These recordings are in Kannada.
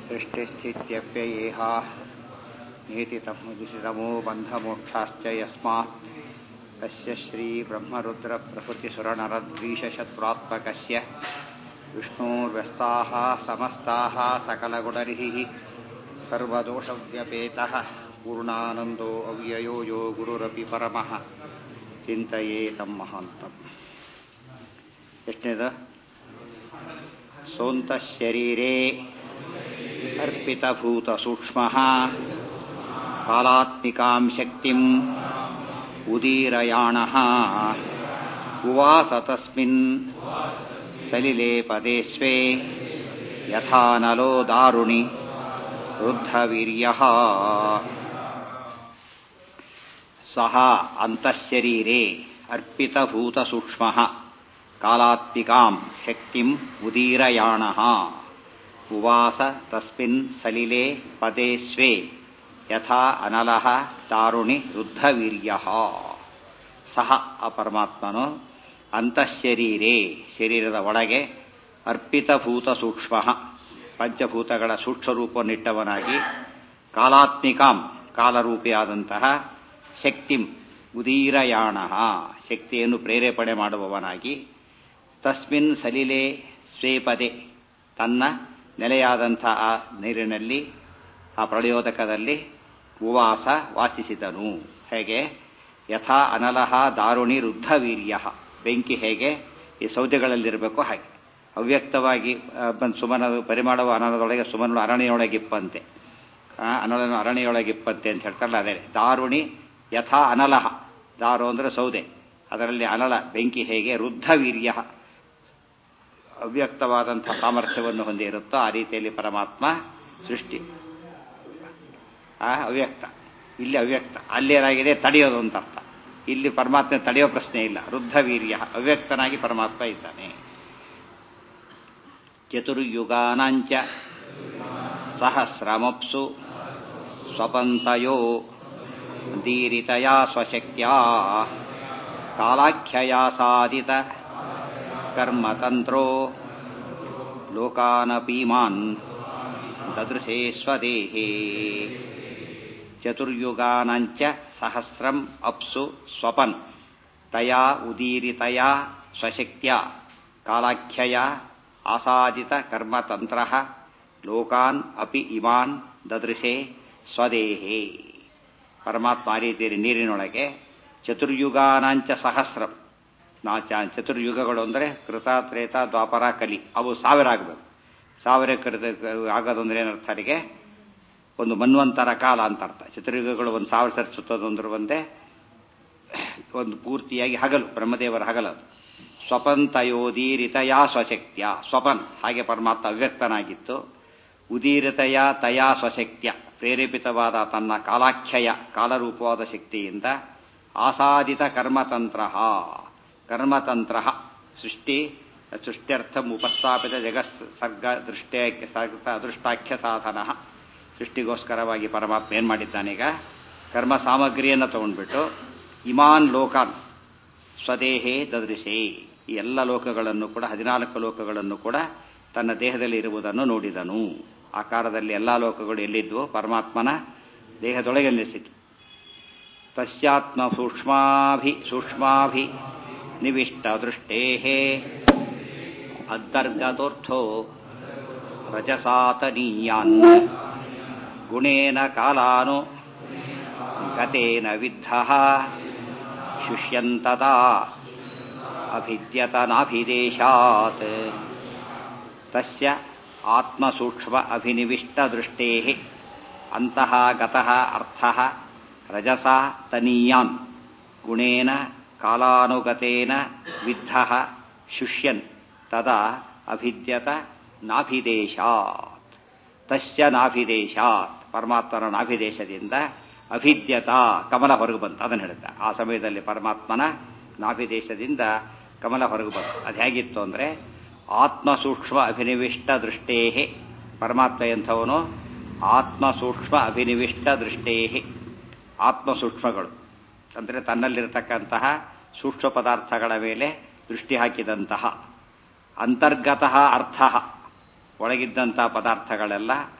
सृष्टिस्थित्यप्ययेह नीतितमो बन्धमोक्षाश्च यस्मात् तस्य श्रीब्रह्मरुद्रप्रभृतिसुरनरद्वीषशत्रुरात्मकस्य विष्णोर्व्यस्ताः समस्ताः सकलगुणरिः सर्वदोषव्यपेतः पूर्णानन्दो अव्ययो यो गुरुरपि परमः ಚಿಂತೆಯೇತಂ ಮಹಾಂತಂ ಎಷ್ಟನೇದು ಸೋಂತಶರೀರೇ ಅರ್ಪಿತಭೂತಸೂಕ್ಷ್ಮ ಕಾಲಾತ್ಮಿಕಾಂ ಶಕ್ತಿಂ ಉದೀರಯಾಣ ಉವಾಸ ತಸ್ಮಿನ್ ಸಲಿಲೆ ಪದೇ ಸ್ವೆ ಯಥಾನಲೋ ದಾರುಣಿ ವೃದ್ಧವೀರ್ಯ ಸಹ ಅಂತಃಶರೀರೆ ಅರ್ಪಿತಭೂತಸೂಕ್ಷ್ಮ ಕಾಲಾತ್ಮಿಕಾಂ ಶಕ್ತಿಂ ಉದೀರಯಾಣ ಉವಾಸ ತಸ್ಮಿನ್ ಸಲಿಲೆ ಪದೇ ಸ್ವೆ ಯಥಾ ಅನಲಃ ತಾರುಣಿ ವೃದ್ಧವೀರ್ಯ ಸಹ ಆ ಪರಮಾತ್ಮನು ಅಂತಃಶರೀರೆ ಶರೀರದ ಒಳಗೆ ಅರ್ಪಿತಭೂತ ಸೂಕ್ಷ್ಮ ಪಂಚಭೂತಗಳ ಸೂಕ್ಷ್ಮರೂಪವನ್ನಿಟ್ಟವನಾಗಿ ಕಾಲಾತ್ಮಿಕಾಂ ಕಾಲರೂಪಿಯಾದಂತಹ ಶಕ್ತಿಂ ಉದೀರಯಾಣ ಶಕ್ತಿಯನ್ನು ಪ್ರೇರೇಪಣೆ ಮಾಡುವವನಾಗಿ ತಸ್ಮಿನ್ ಸಲಿಲೆ ಸ್ವೇಪದೆ ತನ್ನ ನೆಲೆಯಾದಂತಹ ಆ ನೀರಿನಲ್ಲಿ ಆ ಪ್ರಳಯೋದಕದಲ್ಲಿ ಉವಾಸ ವಾಸಿಸಿದನು ಹೇಗೆ ಯಥಾ ಅನಲಹ ದಾರುಣಿ ವೃದ್ಧವೀರ್ಯ ಬೆಂಕಿ ಹೇಗೆ ಈ ಸೌದೆಗಳಲ್ಲಿರಬೇಕು ಹಾಗೆ ಅವ್ಯಕ್ತವಾಗಿ ಬಂದು ಸುಮನ ಪರಿಮಾಣವ ಅನಲದೊಳಗೆ ಸುಮನಳು ಅರಣ್ಯೊಳಗಿಪ್ಪಂತೆ ಅನಲನು ಅರಣ್ಯೊಳಗಿಪ್ಪಂತೆ ಅಂತ ಹೇಳ್ತಾರಲ್ಲ ಅದೇ ದಾರುಣಿ ಯಥಾ ಅನಲಹ ದಾರು ಅಂದರೆ ಸೌದೆ ಅದರಲ್ಲಿ ಅನಲ ಬೆಂಕಿ ಹೇಗೆ ವೃದ್ಧವೀರ್ಯ ಅವ್ಯಕ್ತವಾದಂಥ ಸಾಮರ್ಥ್ಯವನ್ನು ಹೊಂದಿರುತ್ತೋ ಆ ರೀತಿಯಲ್ಲಿ ಪರಮಾತ್ಮ ಸೃಷ್ಟಿ ಆ ಅವ್ಯಕ್ತ ಇಲ್ಲಿ ಅವ್ಯಕ್ತ ಅಲ್ಲೇನಾಗಿದೆ ತಡೆಯೋದು ಅಂತ ಅರ್ಥ ಇಲ್ಲಿ ಪರಮಾತ್ಮ ತಡೆಯೋ ಪ್ರಶ್ನೆ ಇಲ್ಲ ವೃದ್ಧವೀರ್ಯ ಅವ್ಯಕ್ತನಾಗಿ ಪರಮಾತ್ಮ ಇದ್ದಾನೆ ಚತುರ್ಯುಗಾನಾಂಚ ಸಹಸ್ರಮಪ್ಸು ಸ್ವಪಂತಯೋ ದೀರಿತಯಾ ಸ್ವಶಕ್ತ್ಯಾ ಕಾಲಾಖ್ಯಯಾ ಸಾಧಿತ ಕರ್ಮತಂತ್ರೋ ಲೋಕಾನಪೀಮಾನ್ ದದೃಶೇ ಸ್ವದೇಹೇ ಚತುರ್ಯುಗಾನಾಂಚ ಸಹಸ್ರಂ ಅಪ್ಸು ಸ್ವಪನ್ ತಯಾ ಉದೀರಿತಯಾ ಸ್ವಶಕ್ತ್ಯಾ ಕಾಲಾಖ್ಯಯಾ ಆಸಾದಿತ ಕರ್ಮತಂತ್ರ ಲೋಕಾನ್ ಅಪಿ ಇಮಾನ್ ದದೃಶೇ ಸ್ವದೇಹೇ ಪರಮಾತ್ಮ ಆ ರೀತಿಯಲ್ಲಿ ನೀರಿನೊಳಗೆ ಚತುರ್ಯುಗಾನಾಂಚ ಸಹಸ್ರಂ ನಾ ಚತುರ್ಯುಗಗಳು ಅಂದರೆ ಕೃತ ತ್ರೇತ ದ್ವಾಪರ ಕಲಿ ಅವು ಸಾವಿರ ಆಗಬೇಕು ಸಾವಿರ ಕೃತ ಆಗೋದಂದ್ರೆ ಏನರ್ಥ ಅಲ್ಲಿಗೆ ಒಂದು ಮನ್ವಂತರ ಕಾಲ ಅಂತ ಅರ್ಥ ಚತುರ್ಯುಗಗಳು ಒಂದು ಸಾವಿರ ಸರಿ ಸುತ್ತೋದು ಅಂದ್ರೆ ಒಂದೇ ಒಂದು ಪೂರ್ತಿಯಾಗಿ ಹಗಲು ಬ್ರಹ್ಮದೇವರ ಹಗಲದು ಸ್ವಪಂತಯೋದೀರಿತಯಾ ಸ್ವಶಕ್ತಿಯ ಸ್ವಪನ್ ಹಾಗೆ ಪರಮಾತ್ಮ ಅವ್ಯಕ್ತನಾಗಿತ್ತು ಉದೀರಿತಯ ತಯಾ ಸ್ವಶಕ್ತಿಯ ಪ್ರೇರೇಪಿತವಾದ ತನ್ನ ಕಾಲಾಖ್ಯಯ ಕಾಲರೂಪವಾದ ಶಕ್ತಿಯಿಂದ ಆಸಾದಿತ ಕರ್ಮತಂತ್ರ ಕರ್ಮತಂತ್ರ ಸೃಷ್ಟಿ ಸೃಷ್ಟ್ಯರ್ಥ ಉಪಸ್ಥಾಪಿತ ಜಗಸ್ ಸರ್ಗ ದೃಷ್ಟ್ಯ ಸರ್ಗ ಅದೃಷ್ಟಾಖ್ಯ ಸಾಧನ ಸೃಷ್ಟಿಗೋಸ್ಕರವಾಗಿ ಪರಮಾತ್ಮ ಏನು ಮಾಡಿದ್ದಾನೀಗ ಕರ್ಮ ಸಾಮಗ್ರಿಯನ್ನು ತಗೊಂಡ್ಬಿಟ್ಟು ಇಮಾನ್ ಲೋಕಾನ್ ಸ್ವದೇಹೇ ದದೃಶೇ ಈ ಎಲ್ಲ ಲೋಕಗಳನ್ನು ಕೂಡ ಹದಿನಾಲ್ಕು ಲೋಕಗಳನ್ನು ಕೂಡ ತನ್ನ ದೇಹದಲ್ಲಿ ಇರುವುದನ್ನು ನೋಡಿದನು ಆಕಾರದಲ್ಲಿ ಎಲ್ಲ ಲೋಕಗಳು ಎಲ್ಲಿದ್ವು ಪರಮಾತ್ಮನ ದೇಹದೊಳಗೆ ನಿಲ್ಲಿಸಿತು ತಸ್ಯಾತ್ಮ ಸೂಕ್ಷ್ಮಾಭಿ ಸೂಕ್ಷ್ಮಾಭಿ ನಿವಿಷ್ಟ ದೃಷ್ಟೇ ಅಂತರ್ಗತೋರ್ಥೋ ರಜಸಾತನೀಯಾನ್ ಗುಣೇನ ಕಾಲಾನು ಗತೇನ ವಿದ್ಧ ಶುಷ್ಯಂತದಾ ಅಭಿದ್ಯತನಾಭಿದೇಶಾತ್ ತಸ್ಯ ಆತ್ಮಸೂಕ್ಷ್ಮ ಅಭಿನಿವಿಷ್ಟದೃಷ್ಟೇ ಅಂತಃ ಗತಃ ಅರ್ಥಃ ರಜಸಾ ತನೀಯಾನ್ ಗುಣೇನ ಕಾಲಾನುಗತೇನ ವಿದ್ಧಃ ಶುಷ್ಯನ್ ತದಾ ಅಭಿದ್ಯತ ನಾಭಿದೇಶಾತ್ ತಸ್ಯ ನಾಭಿದೇಶಾತ್ ಪರಮಾತ್ಮನ ನಾಭಿದೇಶದಿಂದ ಅಭಿದ್ಯತ ಕಮಲ ಹೊರಗೆ ಬಂತು ಅದನ್ನು ಹೇಳುತ್ತೆ ಆ ಸಮಯದಲ್ಲಿ ಪರಮಾತ್ಮನ ನಾಭಿದೇಶದಿಂದ ಕಮಲ ಹೊರಗೆ ಬಂತು ಅದು ಹೇಗಿತ್ತು ಅಂದರೆ ಆತ್ಮಸೂಕ್ಷ್ಮ ಅಭಿನಿವಿಷ್ಟ ದೃಷ್ಟೇ ಪರಮಾತ್ಮ ಎಂಥವನು ಆತ್ಮಸೂಕ್ಷ್ಮ ಅಭಿನಿವಿಷ್ಟ ದೃಷ್ಟೇ ಆತ್ಮಸೂಕ್ಷ್ಮಗಳು ಅಂದರೆ ತನ್ನಲ್ಲಿರತಕ್ಕಂತಹ ಸೂಕ್ಷ್ಮ ಪದಾರ್ಥಗಳ ಮೇಲೆ ದೃಷ್ಟಿ ಹಾಕಿದಂತಹ ಅಂತರ್ಗತ ಅರ್ಥ ಒಳಗಿದ್ದಂಥ ಪದಾರ್ಥಗಳೆಲ್ಲ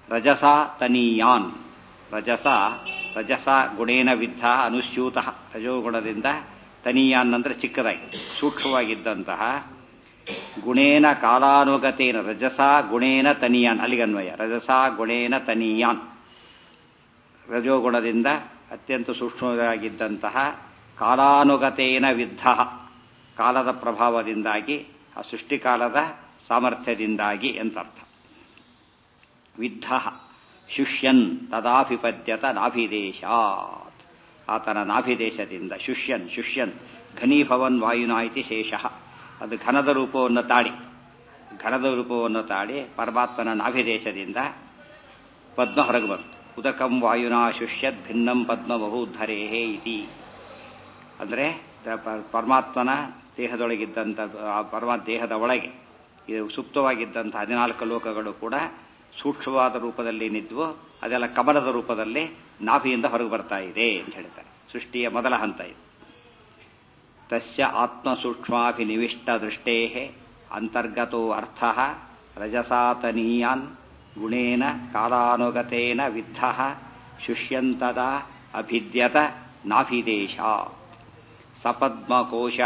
ರಜಸ ತನೀಯಾನ್ ರಜಸ ರಜಸ ಗುಣೇನ ವಿದ್ಧ ಅನುಸ್ಯೂತ ರಜೋಗುಣದಿಂದ ತನೀಯಾನ್ ಅಂದ್ರೆ ಚಿಕ್ಕದಾಗಿ ಸೂಕ್ಷ್ಮವಾಗಿದ್ದಂತಹ ಗುಣೇನ ಕಾಲಾನುಗತೇನ ರಜಸ ಗುಣೇನ ತನೀಯಾನ್ ಅಲ್ಲಿಗನ್ವಯ ರಜಸ ಗುಣೇನ ತನೀಯಾನ್ ರಜೋಗುಣದಿಂದ ಅತ್ಯಂತ ಸೂಕ್ಷ್ಮವಾಗಿದ್ದಂತಹ ಕಾಲಾನುಗತೇನ ವಿದ್ಧ ಕಾಲದ ಪ್ರಭಾವದಿಂದಾಗಿ ಆ ಸೃಷ್ಟಿಕಾಲದ ಸಾಮರ್ಥ್ಯದಿಂದಾಗಿ ಎಂತರ್ಥ ವಿದ್ಧ ಶುಷ್ಯನ್ ತದಾಭಿಪದ್ಯತ ನಾಭಿದೇಶಾತ್ ಆತನ ನಾಭಿದೇಶದಿಂದ ಶುಷ್ಯನ್ ಶುಷ್ಯನ್ ಘನೀಭವನ್ ವಾಯುನಾ ಇತಿ ಶೇಷ ಅದು ಘನದ ರೂಪವನ್ನು ತಾಳಿ ಘನದ ರೂಪವನ್ನು ತಾಳಿ ಪರಮಾತ್ಮನ ನಾಭಿದೇಶದಿಂದ ಪದ್ಮ ಹೊರಗೆ ಬಂತು ಉದಕಂ ವಾಯುನಾ ಶುಷ್ಯದ್ ಭಿನ್ನಂ ಪದ್ಮ ಬಹುಧರೇಹೇ ಇತಿ ಅಂದರೆ ಪರಮಾತ್ಮನ ದೇಹದೊಳಗಿದ್ದಂಥ ಆ ಪರಮಾತ್ಮ ದೇಹದ ಒಳಗೆ ಇದು ಸುಪ್ತವಾಗಿದ್ದಂಥ ಹದಿನಾಲ್ಕು ಲೋಕಗಳು ಕೂಡ ಸೂಕ್ಷ್ಮವಾದ ರೂಪದಲ್ಲಿ ನಿದ್ವು ಅದೆಲ್ಲ ಕಮಲದ ರೂಪದಲ್ಲಿ ನಾಭಿಯಿಂದ ಹೊರಗೆ ಬರ್ತಾ ಇದೆ ಅಂತ ಹೇಳ್ತಾರೆ ಸೃಷ್ಟಿಯ ಮೊದಲ ಹಂತ ಇದು ತಸ್ಯ ಆತ್ಮಸೂಕ್ಷ್ಮಾಭಿನಿವಿಷ್ಟ ದೃಷ್ಟೇ ಅಂತರ್ಗತೋ ಅರ್ಥ ರಜಸಾತನೀಯಾನ್ ಗುಣೇನ ಕಾಲಾನುಗತೇನ ವಿದ್ಧ ಶುಷ್ಯಂತದ ಅಭಿದ್ಯತ ನಾಭಿದೇಶ ಸಪದ್ಮಕೋಶ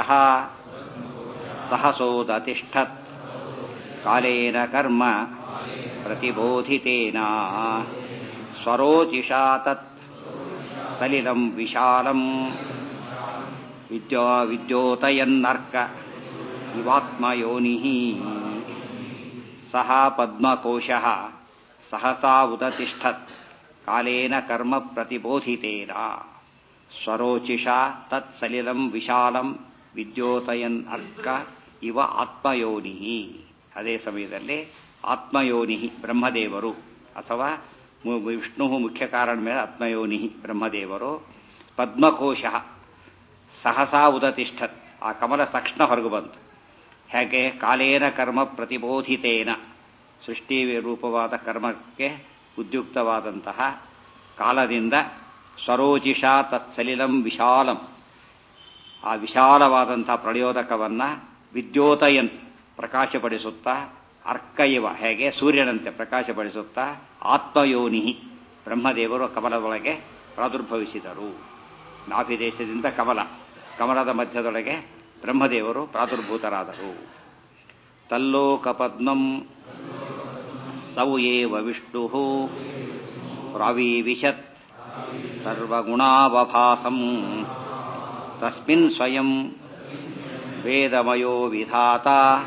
ಸಹಸೋದತಿಷ್ಠತ್ ಕಾಲೇನ ಕರ್ಮ ಪ್ರತಿಬೋಧಿತೇನ ಸ್ವರೋಚಿಷಾ ತತ್ ಸಲಿಲಂ ವಿಶಾಲಂ ವಿದ್ಯೋ ವಿದ್ಯೋತಯನ್ನರ್ಕ ಇವಾತ್ಮಯೋನಿ ಸಹ ಪದ್ಮಕೋಶ ಸಹಸಾ ಉದತಿಷ್ಠತ್ ಕಾಲೇನ ಕರ್ಮ ಪ್ರತಿಬೋಧಿತೇನ ಸ್ವರೋಚಿಷಾ ತತ್ ಸಲಿಲಂ ವಿಶಾಲಂ ವಿದ್ಯೋತಯನ್ ಅರ್ಕ ಇವ ಆತ್ಮಯೋನಿ ಅದೇ ಸಮಯದಲ್ಲಿ ಆತ್ಮಯೋನಿ ಬ್ರಹ್ಮದೇವರು ಅಥವಾ ವಿಷ್ಣು ಮುಖ್ಯ ಕಾರಣ ಮೇಲೆ ಆತ್ಮಯೋನಿ ಬ್ರಹ್ಮದೇವರು ಪದ್ಮಕೋಶ ಸಹಸಾ ಉದತಿಷ್ಠತ್ ಆ ಕಮಲ ತಕ್ಷಣ ಹೊರಗು ಬಂತು ಹೇಗೆ ಕಾಲೇನ ಕರ್ಮ ಪ್ರತಿಬೋಧಿತೇನ ಸೃಷ್ಟಿ ರೂಪವಾದ ಕರ್ಮಕ್ಕೆ ಉದ್ಯುಕ್ತವಾದಂತಹ ಕಾಲದಿಂದ ಸ್ವರೋಚಿಷಾ ತತ್ಸಲಿಲಂ ವಿಶಾಲಂ ಆ ವಿಶಾಲವಾದಂತಹ ಪ್ರಳಯೋದಕವನ್ನ ವಿದ್ಯೋತಯನ್ ಪ್ರಕಾಶಪಡಿಸುತ್ತಾ ಅರ್ಕಯವ ಹೇಗೆ ಸೂರ್ಯನಂತೆ ಪ್ರಕಾಶಪಡಿಸುತ್ತಾ ಆತ್ಮಯೋನಿ ಬ್ರಹ್ಮದೇವರು ಕಮಲದೊಳಗೆ ಪ್ರಾದುರ್ಭವಿಸಿದರು ನಾಭಿದೇಶದಿಂದ ಕಮಲ ಕಮಲದ ಮಧ್ಯದೊಳಗೆ ಬ್ರಹ್ಮದೇವರು ಪ್ರಾದುರ್ಭೂತರಾದರು ತಲ್ಲೋಕಪದ್ಮಂ ಸೌ ಏವ ವಿಷ್ಣು ಪ್ರಾವೀವಿಶತ್ ಸರ್ವಗುಣಾವಭಾಸಂ ತಸ್ಮಿನ್ ಸ್ವಯಂ ವೇದಮಯೋ ವಿಧಾತ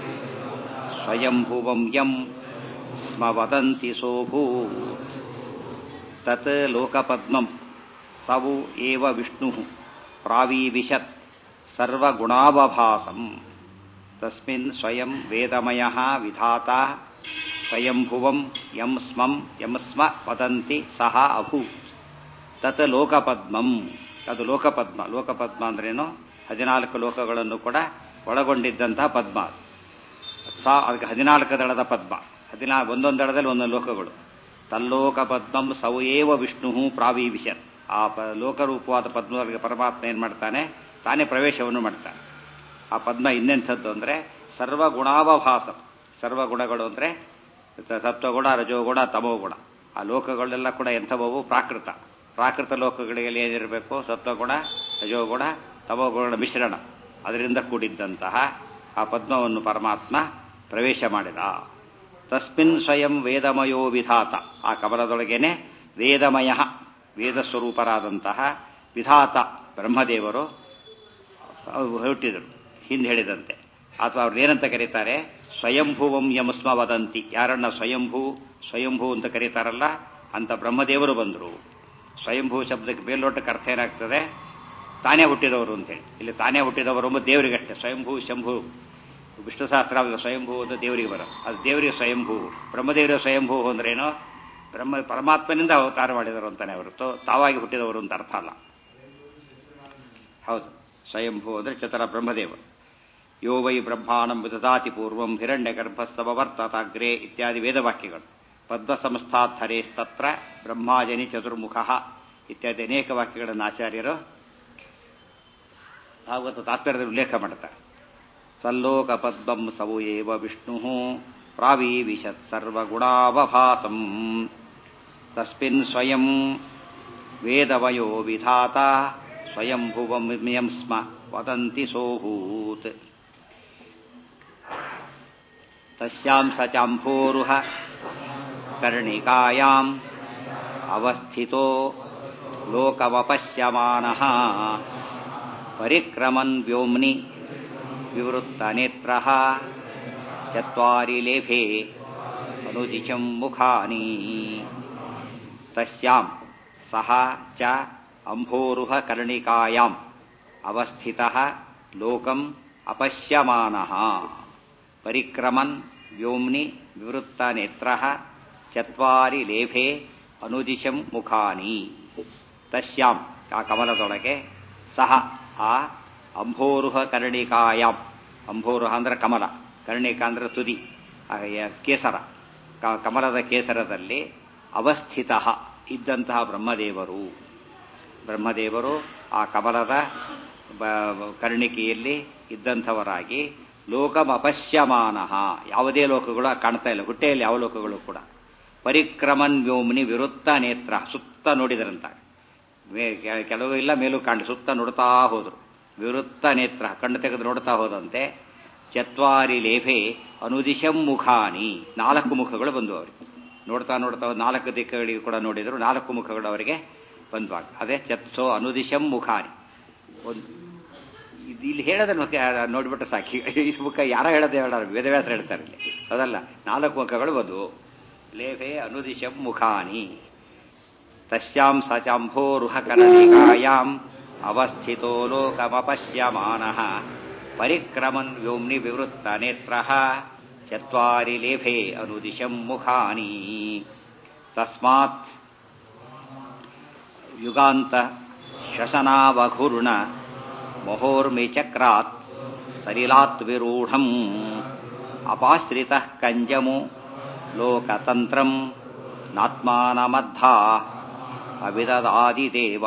ಸ್ವಯಂಭುವಂ ಯಂ ಸ್ಮ ವದಂತಿ ಸೋಭೂತ್ ತತ್ ಲೋಕಪದ್ಮಂ ಸವು ಏವ ವಿಷ್ಣು ಪ್ರಾವೀವಿಶತ್ ಸರ್ವಗುಣಾವಭಾಸಂ ತಸ್ಮಿನ್ ಸ್ವಯಂ ವೇದಮಯ ವಿಧಾತ ಸ್ವಯಂಭುವಂ ಯಂ ಸ್ಮಂ ಯಂ ಸ್ಮ ವದಂತಿ ಸಹ ಅಭೂತ್ ತತ್ ಲೋಕಪದ್ಮಂ ಅದು ಲೋಕಪದ್ಮ ಲೋಕಪದ್ಮ ಅಂದ್ರೇನು ಹದಿನಾಲ್ಕು ಲೋಕಗಳನ್ನು ಕೂಡ ಒಳಗೊಂಡಿದ್ದಂತಹ ಪದ್ಮ ಸಾ ಅದಕ್ಕೆ ಹದಿನಾಲ್ಕು ದಳದ ಪದ್ಮ ಹದಿನಾ ಒಂದೊಂದು ದಳದಲ್ಲಿ ಒಂದೊಂದು ಲೋಕಗಳು ತಲ್ಲೋಕ ಪದ್ಮಂ ಸೌಯೇವ ವಿಷ್ಣು ಪ್ರಾವೀವಿಶತ್ ಆ ಪ ಲೋಕರೂಪವಾದ ಪದ್ಮದೊಳಗೆ ಪರಮಾತ್ಮ ಏನು ಮಾಡ್ತಾನೆ ತಾನೇ ಪ್ರವೇಶವನ್ನು ಮಾಡ್ತಾನೆ ಆ ಪದ್ಮ ಇನ್ನೆಂಥದ್ದು ಅಂದರೆ ಸರ್ವಗುಣಾವಭಾಸ ಸರ್ವಗುಣಗಳು ಅಂದರೆ ಸತ್ವಗುಣ ರಜೋಗುಣ ತಮೋಗುಣ ಆ ಲೋಕಗಳೆಲ್ಲ ಕೂಡ ಎಂಥವು ಪ್ರಾಕೃತ ಪ್ರಾಕೃತ ಲೋಕಗಳಿಗೆ ಏನಿರಬೇಕು ಸತ್ವಗುಣ ರಜೋಗುಣ ತಮೋಗುಣ ಮಿಶ್ರಣ ಅದರಿಂದ ಕೂಡಿದ್ದಂತಹ ಆ ಪದ್ಮವನ್ನು ಪರಮಾತ್ಮ ಪ್ರವೇಶ ಮಾಡಿದ ತಸ್ಮಿನ್ ಸ್ವಯಂ ವೇದಮಯೋ ವಿಧಾತ ಆ ಕಮಲದೊಳಗೇನೆ ವೇದಮಯ ವೇದ ಸ್ವರೂಪರಾದಂತಹ ವಿಧಾತ ಬ್ರಹ್ಮದೇವರು ಹುಟ್ಟಿದರು ಹಿಂದೆ ಹೇಳಿದಂತೆ ಅಥವಾ ಅವ್ರು ಏನಂತ ಕರೀತಾರೆ ಸ್ವಯಂಭುವಂ ಯಮಸ್ಮ ವದಂತಿ ಯಾರನ್ನ ಸ್ವಯಂಭೂ ಸ್ವಯಂಭೂ ಅಂತ ಕರೀತಾರಲ್ಲ ಅಂತ ಬ್ರಹ್ಮದೇವರು ಬಂದರು ಸ್ವಯಂಭೂ ಶಬ್ದಕ್ಕೆ ಮೇಲ್ನೋಟಕ್ಕೆ ಅರ್ಥ ಏನಾಗ್ತದೆ ತಾನೇ ಹುಟ್ಟಿದವರು ಅಂತೇಳಿ ಇಲ್ಲಿ ತಾನೇ ಹುಟ್ಟಿದವರು ಎಂಬ ದೇವರಿಗಷ್ಟೇ ಸ್ವಯಂಭೂ ಶಂಭು ವಿಷ್ಣು ಸಹಸ್ರ ಸ್ವಯಂಭೂ ಅಂತ ದೇವರಿಗೆ ಬರೋ ಅದು ದೇವರಿಗೆ ಸ್ವಯಂಭೂ ಬ್ರಹ್ಮದೇವರ ಸ್ವಯಂಭೂ ಅಂದ್ರೇನು ಬ್ರಹ್ಮ ಪರಮಾತ್ಮನಿಂದ ಅವತಾರ ಮಾಡಿದರು ಅಂತಾನೆ ಹೊರತು ತಾವಾಗಿ ಹುಟ್ಟಿದವರು ಅಂತ ಅರ್ಥ ಅಲ್ಲ ಹೌದು ಸ್ವಯಂಭೂ ಅಂದರೆ ಚತರ ಬ್ರಹ್ಮದೇವರು ಯೋ ವೈ ಬ್ರಹ್ಮಾಣಂ ವಿದದಾತಿ ಪೂರ್ವಂ ಹಿರಣ್ಯ ಗರ್ಭಸ್ತವರ್ತತಾಗ್ರೆ ಇತ್ಯಾದಿ ವೇದವಾಕ್ಯಗಳು ಪದ್ಮ ಸಂಸ್ಥಾಧರೇಸ್ತತ್ರ ಬ್ರಹ್ಮಾಜನಿ ಚತುರ್ಮುಖ ಇತ್ಯಾದಿ ಅನೇಕ ವಾಕ್ಯಗಳನ್ನು ಆಚಾರ್ಯರು ಭಾಗವತ ತಾತ್ಪರ್ಯದಲ್ಲಿ ಉಲ್ಲೇಖ ಮಾಡ್ತಾರೆ ಸಲ್ಲೋಕ ಪದ್ಮಂ ಸವು ಏವ ವಿಷ್ಣು ಪ್ರಾವೀವಿಶತ್ ಸರ್ವಗುಣಾವಭಾಸಂ ತಸ್ಮಿನ್ ಸ್ವಯಂ ವೇದವಯೋ ವಿಧಾತ ಸ್ವಯಂಭುವಮಿಯಂ ಸ್ಮ ವದಂತಿ ಸೋಭೂತ್ ತಸ್ಯಾಂ ಸ ಚಾಂಭೋರುಹ ಕರ್ಣಿಕಾಯಾಂ ಅವಸ್ಥಿತೋ ಲೋಕವಪಶ್ಯಮಾನಃ ಪರಿಕ್ರಮನ್ ವ್ಯೋಮ್ನಿ ವಿವೃತ್ತನೇತ್ರಃ ಚತ್ವಾರಿ ಲೇಫೆ ಅನುದಿಶಂ ಮುಖಾನಿ ತಸ್ಯಾಂ ಸಹ ಚ ಅಂಭೋರುಹ ಕರ್ಣಿಕಾಯಾಂ ಅವಸ್ಥಿತಃ ಲೋಕಂ ಅಪಶ್ಯಮಾನಃ ಪರಿಕ್ರಮನ್ ವ್ಯೋಮ್ನಿ ವಿವೃತ್ತನೇತ್ರಃ ಚತ್ವಾರಿ ಲೇಫೆ ಅನುದಿಶಂ ಮುಖಾನಿ ತಸ್ಯಾಂ ಆ ಕಮಲದೊಳಗೆ ಸಹ ಆ ಅಂಭೋರುಹ ಕರ್ಣಿಕಾಯಾಂ ಅಂಭೋರುಹ ಅಂದ್ರೆ ಕಮಲ ಕರ್ಣಿಕ ಅಂದ್ರೆ ತುದಿ ಆ ಯ- ಕೇಸರ ಕ- ಕಮಲದ ಕೇಸರದಲ್ಲಿ ಅವಸ್ಥಿತ ಇದ್ದಂತಹ ಬ್ರಹ್ಮದೇವರು ಬ್ರಹ್ಮದೇವರು ಆ ಕಮಲದ ಬ- ಕರ್ಣಿಕೆಯಲ್ಲಿ ಇದ್ದಂಥವರಾಗಿ ಲೋಕಮಪಶ್ಯಮಾನ ಯಾವುದೇ ಲೋಕಗಳು ಕಾಣ್ತಾ ಇಲ್ಲ ಹುಟ್ಟೆಯಲ್ಲಿ ಯಾವ ಲೋಕಗಳು ಕೂಡ ಪರಿಕ್ರಮನ್ ವ್ಯೋಮ್ನಿ ವಿರುತ್ತ ನೇತ್ರ ಸುತ್ತ ನೋಡಿದರಂತ ಮೇ- ಕೆ- ಕೆಲವು ಇಲ್ಲ ಮೇಲೂ ಕಾಣಿ ಸುತ್ತ ನೋಡ್ತಾ ಹೋದ್ರು ವಿವೃತ್ತ ನೇತ್ರ ಕಣ್ಣು ತೆಗೆದು ನೋಡ್ತಾ ಹೋದಂತೆ ಚತ್ವಾರಿ ಲೇಫೆ ಅನುದಿಶಂ ಮುಖಾನಿ ನಾಲ್ಕು ಮುಖಗಳು ಬಂದು ಅವರಿಗೆ ನೋಡ್ತಾ ನೋಡ್ತಾ ಹೋದ್ ನಾಲ್ಕು ದಿಕ್ಕುಗಳಿಗೆ ಕೂಡ ನೋಡಿದ್ರು ನಾಲ್ಕು ಮುಖಗಳು ಅವರಿಗೆ ಬಂದ್ವಾಗ ಅದೇ ಚತ್ಸೋ ಅನುದಿಶಂ ಮುಖಾನಿ ಒಂದು ಇದು ಇಲ್ಲಿ ಹೇಳೋದನ್ನು ಕ- ನೋಡ್ಬಿಟ್ರೆ ಸಾಕಿ ಈ ಮುಖ ಯಾರ ಹೇಳೋದೇ ಹೇಳೋರು ವೇದವ್ಯಾಸ ಹೇಳ್ತಾರೆ ಇಲ್ಲಿ ಅದಲ್ಲ ನಾಲ್ಕು ಮುಖಗಳು ಬಂದವು ಲೇಫೆ ಅನುದಿಶಂ ಮುಖಾನಿ ತಸ್ಯಾಂ ಸಚಾಂಭೋರುಹಕರಣಿಕಾಯಾಂ ಅವಸ್ಥಿತೋ ಲೋಕಮಪಶ್ಯಮಾನಃ ಪರಿಕ್ರಮನ್ ವ್ಯೋಮ್ನಿ ವಿವೃತ್ತ ನೇತ್ರಃ ಚತ್ವಾರಿ ಲೇಫೆ ಅನುದಿಶಂ ಮುಖಾನಿ ತಸ್ಮಾತ್ ಯುಗಾಂತ ಶ್ವಸನಾವಘೂರ್ಣ ಮಹೋರ್ಮಿ ಚಕ್ರಾತ್ ಸಲಿಲಾತ್ ವಿರೂಢಂ ಅಪಾಶ್ರಿತಃ ಕಂಜಮು ಲೋಕತಂತ್ರಂ ನಾತ್ಮಾನಮದ್ಧಾ ಅವಿದದಾದಿದೇವ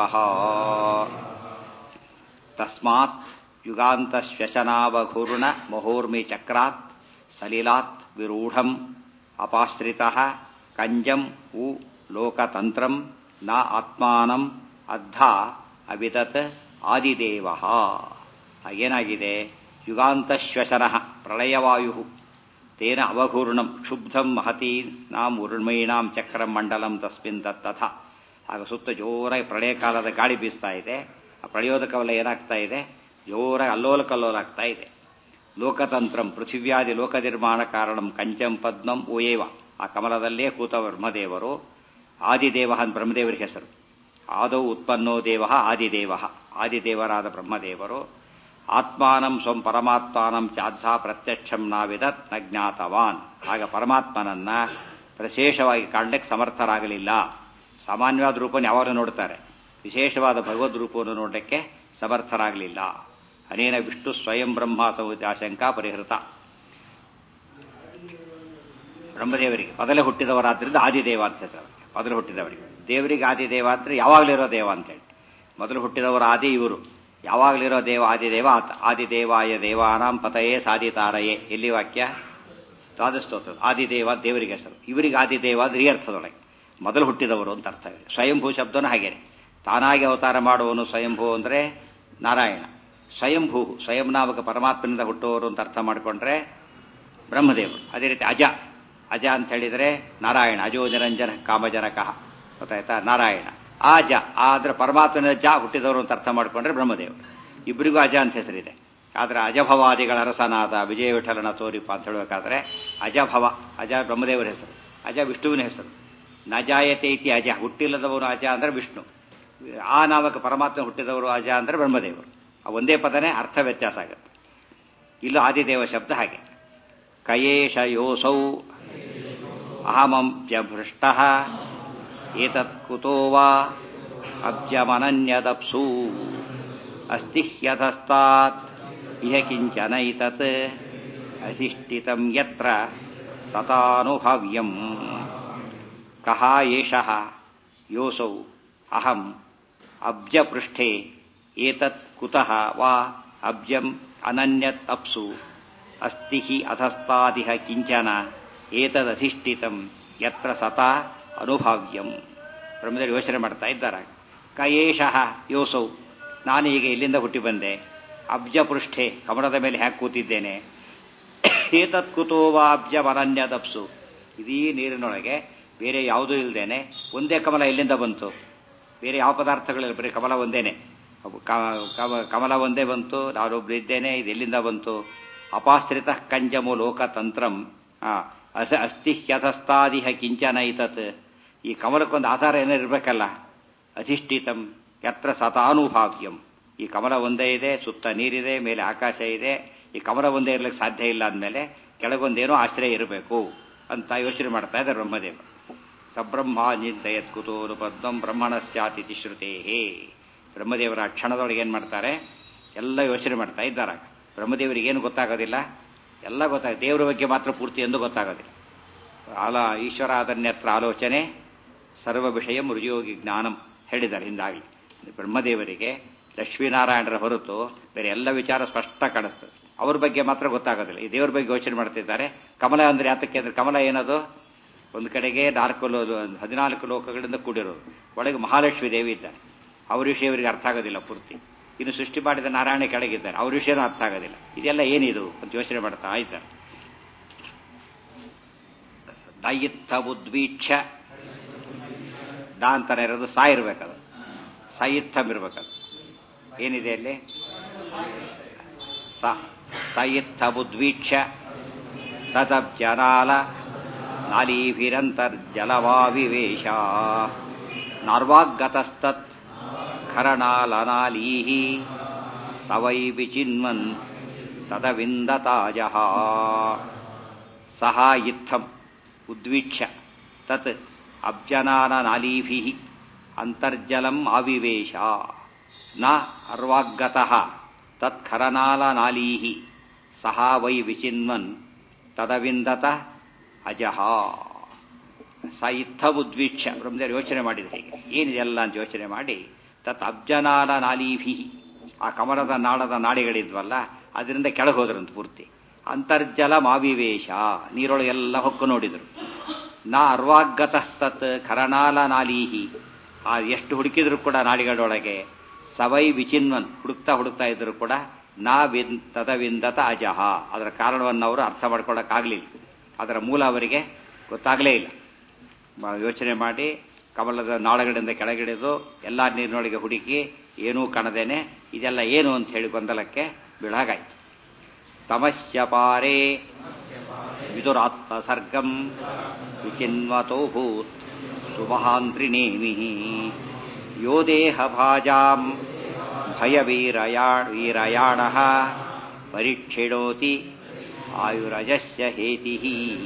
ತಸ್ಮಾತ್ ಯುಗಾಂತ ಶ್ವಸನಾವಘೂರ್ಣ ಮಹೋರ್ಮಿ ಚಕ್ರಾತ್ ಸಲಿಲಾತ್ ವಿರೂಢಂ ಅಪಾಶ್ರಿತಃ ಕಂಜಂ ಉ ಲೋಕತಂತ್ರಂ ನ ಆತ್ಮಾನಂ ಅದ್ಧ ಅವಿದತ್ ಆದಿದೇವ ಏನಾಗಿದೆ ಯುಗಾಂತ ಶ್ವಸನ ಪ್ರಳಯವಾಯು ತೇನ ಅವಘೂರ್ಣಂ ಕ್ಷುಬ್ಧಂ ಮಹತೀ ನಾಂ ಉರ್ಮೀಣಾಂ ಚಕ್ರಂ ಮಂಡಲಂ ತಸ್ಮಿನ್ ತಥ ಆಗ ಸುತ್ತ ಜೋರಾಗಿ ಪ್ರಳಯ ಕಾಲದ ಗಾಳಿ ಬೀಸ್ತಾ ಇದೆ ಆ ಪ್ರಳಯೋದಕವೆಲ್ಲ ಏನಾಗ್ತಾ ಇದೆ ಜೋರಾಗಿ ಅಲ್ಲೋಲ ಕಲ್ಲೋಲ ಆಗ್ತಾ ಇದೆ ಲೋಕತಂತ್ರಂ ಪೃಥಿವ್ಯಾದಿ ಲೋಕ ನಿರ್ಮಾಣ ಕಾರಣಂ ಕಂಚಂ ಪದ್ಮಂ ಓಯೇವ ಆ ಕಮಲದಲ್ಲೇ ಕೂತ ಬ್ರಹ್ಮದೇವರು ಆದಿದೇವ ಅಂತ ಬ್ರಹ್ಮದೇವರ ಹೆಸರು ಆದೌ ಉತ್ಪನ್ನೋ ದೇವ ಆದಿದೇವ ಆದಿದೇವರಾದ ಬ್ರಹ್ಮದೇವರು ಆತ್ಮಾನಂ ಸ್ವಂ ಪರಮಾತ್ಮಾನಂ ಚಾದ್ಧ ಪ್ರತ್ಯಕ್ಷಂ ನಾವಿದತ್ ನ ಜ್ಞಾತವಾನ್ ಆಗ ಪರಮಾತ್ಮನನ್ನ ವಿಶೇಷವಾಗಿ ಕಾಣಲಿಕ್ಕೆ ಸಮರ್ಥರಾಗಲಿಲ್ಲ ಸಾಮಾನ್ಯವಾದ ರೂಪವನ್ನು ಯಾವಾಗ ನೋಡ್ತಾರೆ ವಿಶೇಷವಾದ ಭಗವದ್ ರೂಪವನ್ನು ನೋಡಲಿಕ್ಕೆ ಸಮರ್ಥರಾಗಲಿಲ್ಲ ಅನೇನ ವಿಷ್ಣು ಸ್ವಯಂ ಬ್ರಹ್ಮ ಆಶಂಕ ಪರಿಹೃತ ಬ್ರಹ್ಮದೇವರಿಗೆ ಮೊದಲೇ ಹುಟ್ಟಿದವರಾದ್ರಿಂದ ಆದಿದೇವ ಅಂತ ಹೆಸರು ಮೊದಲು ಹುಟ್ಟಿದವರಿಗೆ ದೇವರಿಗೆ ಆದಿದೇವ ಅಂದ್ರೆ ಯಾವಾಗಲಿರೋ ದೇವ ಅಂತೇಳಿ ಮೊದಲು ಹುಟ್ಟಿದವರು ಆದಿ ಇವರು ಯಾವಾಗಲಿರೋ ದೇವ ಆದಿದೇವ ಆತ ಆದಿದೇವಾಯ ದೇವಾನಾಂ ಪತಯೇ ಸಾಧಿತಾರಯೇ ಎಲ್ಲಿ ವಾಕ್ಯ ದ್ವಾದಸ್ತೋತ್ರ ಆದಿದೇವ ದೇವರಿಗೆ ಹೆಸರು ಇವರಿಗೆ ಆದಿದೇವ ಅಂದ್ರೆ ಈ ಅರ್ಥದೊಳಗೆ ಮೊದಲು ಹುಟ್ಟಿದವರು ಅಂತ ಅರ್ಥ ಇದೆ ಸ್ವಯಂಭೂ ಶಬ್ದನೂ ಹಾಗೇನೆ ತಾನಾಗಿ ಅವತಾರ ಮಾಡುವನು ಸ್ವಯಂಭೂ ಅಂದ್ರೆ ನಾರಾಯಣ ಸ್ವಯಂಭೂ ಸ್ವಯಂ ನಾಮಕ ಪರಮಾತ್ಮನಿಂದ ಹುಟ್ಟುವವರು ಅಂತ ಅರ್ಥ ಮಾಡಿಕೊಂಡ್ರೆ ಬ್ರಹ್ಮದೇವರು ಅದೇ ರೀತಿ ಅಜ ಅಜ ಅಂತ ಹೇಳಿದರೆ ನಾರಾಯಣ ಅಜೋ ನಿರಂಜನ ಕಾಮಜನಕ ಗೊತ್ತಾಯ್ತಾ ನಾರಾಯಣ ಆ ಜ ಆ ಅಂದ್ರೆ ಪರಮಾತ್ಮನ ಜ ಹುಟ್ಟಿದವರು ಅಂತ ಅರ್ಥ ಮಾಡಿಕೊಂಡ್ರೆ ಬ್ರಹ್ಮದೇವರು ಇಬ್ಬರಿಗೂ ಅಜ ಅಂತ ಹೆಸರಿದೆ ಆದ್ರೆ ಅಜಭವಾದಿಗಳ ಅರಸನಾದ ವಿಜಯ ವಿಠಲನ ತೋರಿಪ ಅಂತ ಹೇಳಬೇಕಾದ್ರೆ ಅಜಭವ ಅಜ ಬ್ರಹ್ಮದೇವರ ಹೆಸರು ಅಜ ವಿಷ್ಣುವಿನ ಹೆಸರು ನಜಾಯತೆ ಇತಿ ಅಜ ಹುಟ್ಟಿಲ್ಲದವನು ಅಜ ಅಂದ್ರೆ ವಿಷ್ಣು ಆ ನಾಮಕ ಪರಮಾತ್ಮ ಹುಟ್ಟಿದವರು ಅಜ ಅಂದ್ರೆ ಬ್ರಹ್ಮದೇವರು ಆ ಒಂದೇ ಪದನೇ ಅರ್ಥ ವ್ಯತ್ಯಾಸ ಆಗುತ್ತೆ ಇಲ್ಲೂ ಆದಿದೇವ ಶಬ್ದ ಹಾಗೆ ಕಯೇಶ ಯೋಸೌ ಅಹಮಂಪ್ಯ ಭೃಷ್ಟ ಏತತ್ ಕುತೋ ವಾ ಅಬ್ಜಮನನ್ಯದಪ್ಸು ಅಸ್ತಿ ಹ್ಯಧಸ್ತಾತ್ ಇಹ ಕಿಂಚನೈತತ್ ಅಧಿಷ್ಠಿತಂ ಯತ್ರ ಸತಾನುಭವ್ಯಂ ಕಹ ಏಷಃ ಯೋಸೌ ಅಹಂ ಅಬ್ಜಪೃಷ್ಠೆ ಏತತ್ ಕುತಃ ವಾ ಅಬ್ಜಂ ಅನನ್ಯತ್ ಅಪ್ಸು ಅಸ್ತಿ ಹಿ ಅಧಸ್ತಾದಿಹ ಕಿಂಚನ ಏತದಧಿಷ್ಠಿತಂ ಯತ್ರ ಸತಾ ಅನುಭಾವ್ಯಂ ಬ್ರಹ್ಮದೇವರು ಯೋಚನೆ ಮಾಡ್ತಾ ಇದ್ದಾರೆ ಕಯೇಶಃ ಯೋಸೌ ನಾನು ಈಗ ಇಲ್ಲಿಂದ ಹುಟ್ಟಿ ಬಂದೆ ಅಬ್ಜ ಪೃಷ್ಠೆ ಕಮಲದ ಮೇಲೆ ಹ್ಯಾಕ್ ಕೂತಿದ್ದೇನೆ ಏತತ್ ಕುತೋವ ಅಬ್ಜ ವರನ್ಯದಪ್ಸು ಇದೀ ನೀರಿನೊಳಗೆ ಬೇರೆ ಯಾವುದೂ ಇಲ್ಲದೇನೆ ಒಂದೇ ಕಮಲ ಎಲ್ಲಿಂದ ಬಂತು ಬೇರೆ ಯಾವ ಪದಾರ್ಥಗಳಿಲ್ಲ ಬರೀ ಕಮಲ ಒಂದೇನೆ ಅವು ಕ- ಕಮ- ಕಮಲ ಒಂದೇ ಬಂತು ನಾನೊಬ್ರು ಇದ್ದೇನೆ ಇದು ಎಲ್ಲಿಂದ ಬಂತು ಅಪಾಶ್ರಿತ ಕಂಜಮು ಲೋಕತಂತ್ರಂ ಆ, ಅಸ ಅಸ್ತಿ ಹ್ಯತಸ್ತಾದಿಹ ಕಿಂಚನ ಇತತ್ ಈ ಕಮಲಕ್ಕೊಂದು ಆಧಾರ ಏನೋ ಇರಬೇಕಲ್ಲ ಅಧಿಷ್ಠಿತಂ ಯತ್ರ ಸತಾನುಭಾವ್ಯಂ ಈ ಕಮಲ ಒಂದೇ ಇದೆ ಸುತ್ತ ನೀರಿದೆ ಮೇಲೆ ಆಕಾಶ ಇದೆ ಈ ಕಮಲ ಒಂದೇ ಇರ್ಲಿಕ್ಕೆ ಸಾಧ್ಯ ಇಲ್ಲ ಅಂದಮೇಲೆ ಕೆಳಗೊಂದೇನೋ ಆಶ್ರಯ ಇರಬೇಕು ಅಂತ ಯೋಚನೆ ಮಾಡ್ತಾ ಇದ್ದಾರೆ ಬ್ರಹ್ಮದೇವ ಸಬ್ರಹ್ಮ ನಿಂತಯತ್ ಕುತೋರು ಪದ್ಮಂ ಬ್ರಹ್ಮಣಸ್ಯಾತಿಥಿ ಶ್ರುತೇಹೇ ಬ್ರಹ್ಮದೇವರ ಆ ಕ್ಷಣದೊಳಗೆ ಏನು ಮಾಡ್ತಾರೆ ಎಲ್ಲ ಯೋಚನೆ ಮಾಡ್ತಾ ಇದ್ದಾರೆ ಬ್ರಹ್ಮದೇವರಿಗೆ ಏನು ಗೊತ್ತಾಗೋದಿಲ್ಲ ಎಲ್ಲ ಗೊತ್ತಾಗ ದೇವರ ಬಗ್ಗೆ ಮಾತ್ರ ಪೂರ್ತಿ ಎಂದು ಗೊತ್ತಾಗೋದಿಲ್ಲ ಆಲ ಈಶ್ವರ ಅದನ್ಯತ್ರ ಆಲೋಚನೆ ಸರ್ವ ವಿಷಯ ಮೃಜಯೋಗಿ ಜ್ಞಾನಂ ಹೇಳಿದ್ದಾರೆ ಹಿಂದಾಗಲಿ ಬ್ರಹ್ಮದೇವರಿಗೆ ಲಕ್ಷ್ಮೀನಾರಾಯಣರ ಹೊರತು ಬೇರೆ ಎಲ್ಲ ವಿಚಾರ ಸ್ಪಷ್ಟ ಕಾಣಿಸ್ತದೆ ಅವ್ರ ಬಗ್ಗೆ ಮಾತ್ರ ಗೊತ್ತಾಗೋದಿಲ್ಲ ಈ ದೇವರ ಬಗ್ಗೆ ಯೋಚನೆ ಮಾಡ್ತಿದ್ದಾರೆ ಕಮಲ ಅಂದ್ರೆ ಯಾತಕ್ಕೆ ಅಂದ್ರೆ ಕಮಲ ಏನದು ಒಂದು ಕಡೆಗೆ ನಾಲ್ಕು ಲೋ ಹದಿನಾಲ್ಕು ಲೋಕಗಳಿಂದ ಕೂಡಿರೋದು ಒಳಗೆ ಮಹಾಲಕ್ಷ್ಮಿ ದೇವಿ ಇದ್ದಾರೆ ಅವ್ರ ವಿಷಯ ಇವರಿಗೆ ಅರ್ಥ ಆಗೋದಿಲ್ಲ ಪೂರ್ತಿ ಇನ್ನು ಸೃಷ್ಟಿ ಮಾಡಿದ ನಾರಾಯಣ ಕೆಳಗಿದ್ದಾರೆ ಅವ್ರ ವಿಷಯನೂ ಅರ್ಥ ಆಗೋದಿಲ್ಲ ಇದೆಲ್ಲ ಏನಿದು ಅಂತ ಯೋಚನೆ ಮಾಡ್ತಾ ಇದ್ದಾರೆ ದಯಿತ್ತ ಉದ್ವೀಕ್ಷ ದಾ ಅಂತಾನೆ ಇರೋದು ಸಾ ಇರ್ಬೇಕದು ಸಯಿತ್ತಂ ಇರ್ಬೇಕದು ಏನಿದೆ ಅಲ್ಲಿ ಸ ಸಯಿತ್ತ ಉದ್ವೀಕ್ಷ ತದಬ್ಜನಾಲ ನಾಲೀಭಿರಂತರ್ಜಲವಾವಿವೇಶ ನಾರ್ವಾಗತಸ್ತತ್ ಖರಣಾಲನಾಲೀಃ ಸವೈ ವಿಚಿನ್ವನ್ ತದವಿಂದತಾಜಃ ಸಹ ಇತ್ತಂ ಉದ್ವೀಕ್ಷ ತತ್ ಅಬ್ಜನಾನಾಲೀಭಿಃ ಅಂತರ್ಜಲಂ ಆವಿವೇಶ ನ ಅರ್ವಾಗತಃ ತತ್ಖರನಾಲನಾಲೀಃ ಸಹ ವೈ ವಿಚಿನ್ವನ್ ತದವಿಂದತ ಅಜಃ ಸ ಇತ್ತ ಉದ್ವೀಕ್ಷ ಬ್ರಹ್ಮದೇವರು ಯೋಚನೆ ಮಾಡಿದ್ರು ಹೀಗೆ ಏನಿದೆಲ್ಲ ಅಂತ ಯೋಚನೆ ಮಾಡಿ ತತ್ ಅಬ್ಜನಾಲ ನಾಲೀಭಿ ಆ ಕಮಲದ ನಾಳದ ನಾಡಿಗಳಿದ್ವಲ್ಲ ಅದರಿಂದ ಕೆಳಗೆ ಹೋದ್ರಂತ ಪೂರ್ತಿ ಅಂತರ್ಜಲ ಮಾವಿವೇಶ ನೀರೊಳಗೆಲ್ಲ ಹೊಕ್ಕು ನೋಡಿದರು ನಾ ಅರ್ವಾಗತಸ್ತತ್ ಖರನಾಲ ನಾಲೀಹಿ ಆ ಎಷ್ಟು ಹುಡುಕಿದ್ರು ಕೂಡ ನಾಡಿಗಳೊಳಗೆ ಸವೈ ವಿಚಿನ್ವನ್ ಹುಡುಕ್ತಾ ಹುಡುಕ್ತಾ ಇದ್ರು ಕೂಡ ನಾ ವಿನ್ ತದವಿಂದತ ಅಜಹ ಅದರ ಕಾರಣವನ್ನು ಅವರು ಅರ್ಥ ಮಾಡ್ಕೊಳ್ಳೋಕ್ಕಾಗಲಿಲ್ಲ ಅದರ ಮೂಲ ಅವರಿಗೆ ಗೊತ್ತಾಗಲೇ ಇಲ್ಲ ಮ- ಯೋಚನೆ ಮಾಡಿ ಕಮಲದ ನಾಳಗಳಿಂದ ಕೆಳಗಿಳಿದು ಎಲ್ಲ ನೀರಿನೊಳಗೆ ಹುಡುಕಿ ಏನೂ ಕಾಣದೇನೆ ಇದೆಲ್ಲ ಏನು ಅಂತ ಹೇಳಿ ಗೊಂದಲಕ್ಕೆ ಬೀಳಾಗಾಯ್ತು ತಮಸ್ಯ ಪಾರೇ ವಿದುರಾತ್ಮಸರ್ಗಂ ವಿಚಿನ್ವತೋ ಭೂತ್ ಸುಮಹಾಂತ್ರಿನೇಮಿ ಯೋ ದೇಹ ಭಾಜಾಂ ಭಯವೀರಯಾ ವೀರಯಾಣ ಪರೀಕ್ಷಿಣೋತಿ ಆಯುರಜಸ್ಯ ಹೇತಿ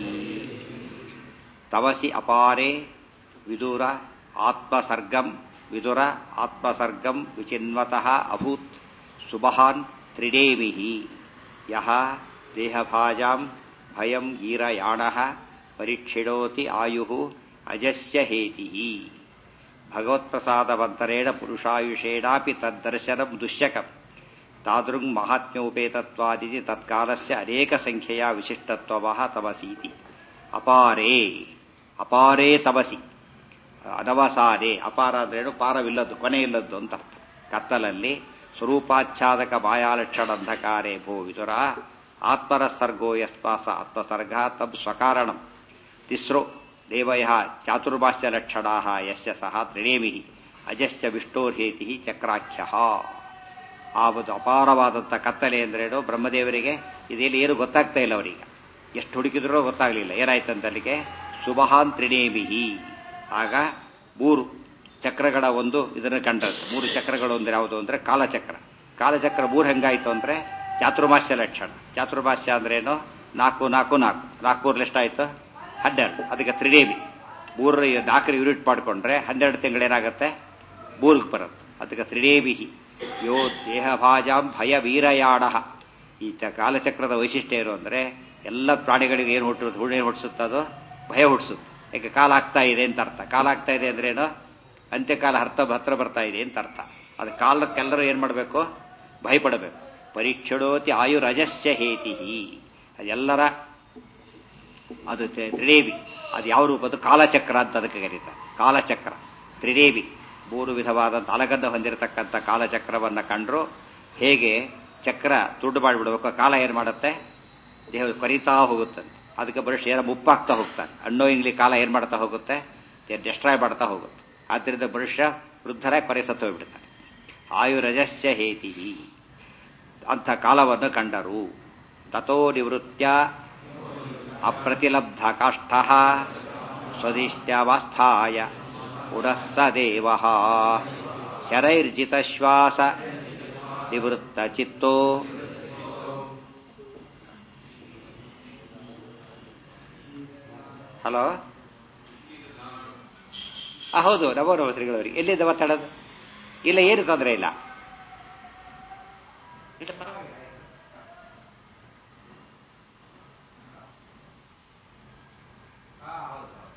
ತವಸಿ ಅಪಾರೆ ವಿದುರ ಆತ್ಮಸರ್ಗಂ ವಿದುರ ಆತ್ಮಸರ್ಗಂ ವಿಚಿನ್ವತಃ ಅಭೂತ್ ಸುಬಹಾನ್ ತ್ರಿಡೇಮಿ ಯಹ ದೇಹಭಾಜಾಂ ಭಯಂ ಗೀರಯಾಣ ಪರೀಕ್ಷಿಣೋತಿ ಆಯು ಅಜಸ್ಯ ಹೇತಿ ಭಗವತ್ಪ್ರಸಾದವಂತರೇಣ ಪುರುಷಾಯುಷೇಣಾಪಿ ತದ್ದರ್ಶನಂ ದುಶ್ಯಕಂ ತಾದೃಂಗ್ ಮಹಾತ್ಮ್ಯೋಪೇತತ್ವಾದಿತಿ ತತ್ಕಾಲಸ್ಯ ಅನೇಕ ಸಂಖ್ಯೆಯ ವಿಶಿಷ್ಟತ್ವವಃ ತಮಸೀತಿ ಅಪಾರೇ ಅಪಾರೇ ತಮಸಿ ಅನವಸಾರೆ ಅಪಾರ ಅಂದ್ರೇನು ಪಾರವಿಲ್ಲದ್ದು ಕೊನೆ ಇಲ್ಲದ್ದು ಅಂತ ಅರ್ಥ ಕತ್ತಲಲ್ಲಿ ಸ್ವರೂಪಾಚ್ಛಾದಕ ಬಾಯಾಲಕ್ಷಣ ಅಂಧಕಾರೇ ಭೋ ವಿದುರ ಆತ್ಮರ ಸರ್ಗೋ ಯಸ್ಪಾಸ ಆತ್ಮಸರ್ಗ ತಬ್ ಸ್ವಕಾರಣಂ ತಿಸ್ರೋ ದೇವಯ ಚಾತುರ್ಭಾಷ್ಯ ಲಕ್ಷಣಾ ಯಸ್ಯ ಸಹ ತ್ರಿನೇಮಿ ಅಜಸ್ಯ ವಿಷ್ಣೋರ್ಹೇತಿ ಚಕ್ರಾಖ್ಯ ಆ ಒಂದು ಅಪಾರವಾದಂಥ ಕತ್ತಲೆ ಅಂದ್ರೇನು ಬ್ರಹ್ಮದೇವರಿಗೆ ಇದೆಲ್ಲಿ ಏನು ಗೊತ್ತಾಗ್ತಾ ಇಲ್ಲ ಅವರಿಗೆ ಎಷ್ಟು ಹುಡುಕಿದ್ರೂ ಗೊತ್ತಾಗಲಿಲ್ಲ ಏನಾಯ್ತಂತ ಅಲ್ಲಿಗೆ ಸುಬಹಾನ್ ತ್ರಿನೇಮಿಹಿ ಆಗ ಮೂರು ಚಕ್ರಗಳ ಒಂದು ಇದನ್ನು ಕಂಡದ್ದು ಮೂರು ಚಕ್ರಗಳು ಅಂದ್ರೆ ಯಾವುದು ಅಂದ್ರೆ ಕಾಲಚಕ್ರ ಕಾಲಚಕ್ರ ಮೂರು ಹೆಂಗಾಯ್ತು ಅಂದ್ರೆ ಚಾತುರ್ಮಾಸ್ಯ ಲಕ್ಷಣ ಚಾತುರ್ಮಾಸ್ಯ ಅಂದ್ರೇನು ನಾಲ್ಕು ನಾಲ್ಕು ನಾಲ್ಕು ನಾಲ್ಕೂರ್ಲಿ ಎಷ್ಟಾಯ್ತು ಹನ್ನೆರಡು ಅದಕ್ಕೆ ತ್ರಿನೇಮಿ ಮೂರು ನಾಲ್ಕರ ಯೂನಿಟ್ ಮಾಡಿಕೊಂಡ್ರೆ ಹನ್ನೆರಡು ತಿಂಗಳೇನಾಗತ್ತೆ ಮೂರ್ಗೆ ಬರುತ್ತೆ ಅದಕ್ಕೆ ತ್ರಿನೇಮಿಹಿ ಯೋ ದೇಹಭಾಜಾಂ ಭಯ ವೀರಯಾಣ ಈ ಚ ಕಾಲಚಕ್ರದ ವೈಶಿಷ್ಟ್ಯ ಏನು ಅಂದ್ರೆ ಎಲ್ಲ ಪ್ರಾಣಿಗಳಿಗೆ ಏನು ಹುಟ್ಟು ಹುಣ್ಣೆ ಹುಟ್ಟಿಸುತ್ತದೋ ಭಯ ಹುಟ್ಟಿಸುತ್ತೆ ಯಾಕೆ ಕಾಲ ಆಗ್ತಾ ಇದೆ ಅಂತ ಅರ್ಥ ಕಾಲ ಆಗ್ತಾ ಇದೆ ಅಂದ್ರೇನು ಅಂತ್ಯಕಾಲ ಹರ್ತ ಹತ್ರ ಬರ್ತಾ ಇದೆ ಅಂತ ಅರ್ಥ ಅದು ಕಾಲಕ್ಕೆಲ್ಲರೂ ಏನು ಮಾಡಬೇಕು ಭಯಪಡಬೇಕು ಪರೀಕ್ಷಣೋತಿ ಆಯುರಜಸ್ಯ ಹೇತಿ ಅದೆಲ್ಲರ ಅದು ತ್ರಿದೇವಿ ಅದು ಯಾವ ರೂಪದ್ದು ಕಾಲಚಕ್ರ ಅಂತ ಅದಕ್ಕೆ ಕರೀತಾರೆ ಕಾಲಚಕ್ರ ತ್ರಿದೇವಿ ಮೂರು ವಿಧವಾದಂಥ ಅಲಗದ್ದ ಹೊಂದಿರತಕ್ಕಂಥ ಕಾಲಚಕ್ರವನ್ನು ಕಂಡ್ರು ಹೇಗೆ ಚಕ್ರ ದುಡ್ಡು ಮಾಡಿಬಿಡ್ಬೇಕು ಕಾಲ ಏನು ಮಾಡುತ್ತೆ ದೇಹ ಕೊರಿತಾ ಹೋಗುತ್ತಂತೆ ಅದಕ್ಕೆ ಬರೀ ಶೇರ ಮುಪ್ಪಾಗ್ತಾ ಹೋಗ್ತಾನೆ ಅನ್ನೋಯಿಂಗ್ಲಿ ಕಾಲ ಏನು ಮಾಡ್ತಾ ಹೋಗುತ್ತೆ ಡೆಸ್ಟ್ರಾಯ್ ಮಾಡ್ತಾ ಹೋಗುತ್ತೆ ಆದ್ದರಿಂದ ಮನುಷ್ಯ ವೃದ್ಧರ ಕೊರೆ ಸತ್ತು ಹೋಗ್ಬಿಡ್ತಾನೆ ಆಯುರಜಸ್ಯ ಹೇತಿ ಅಂಥ ಕಾಲವನ್ನು ಕಂಡರು ತಥೋ ನಿವೃತ್ಯ ಅಪ್ರತಿಲಬ್ಧ ಕಾಷ್ಠ ಸ್ವದಿಷ್ಟ್ಯವಾಸ್ಥಾಯ ಪುನಃ ಸ ದೇವ ಶರೈರ್ಜಿತಶ್ವಾಸ ನಿವೃತ್ತ ಚಿತ್ತೋ ಹಲೋ ಹೌದು ನಮೋ ನಮೋ ಶ್ರೀಗಳವರಿಗೆ ಎಲ್ಲಿಂದ ಮಾತಾಡೋದು ಇಲ್ಲ ಏನು ತೊಂದರೆ ಇಲ್ಲ ಇಲ್ಲ ಪರವಾಗಿಲ್ಲ ಹಾ ಹೌದು ಹೌದು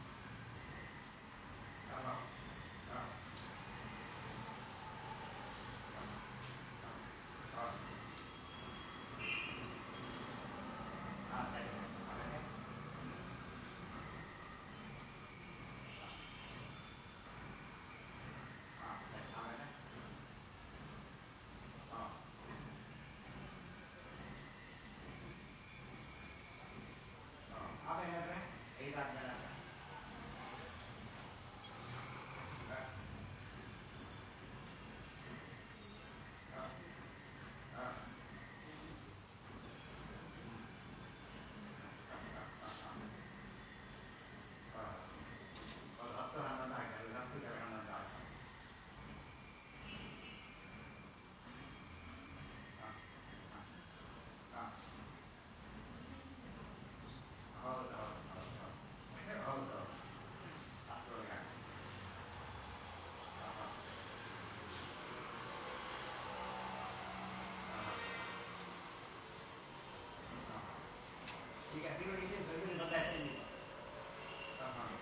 ಈಗ ತಿರುವಳಿಗೆ ಬೆಂಗಳೂರಿಗೆ ಬಂದಾಯ್ತಾ ಇಲ್ಲಿ ಹಾಂ ಹಾಂ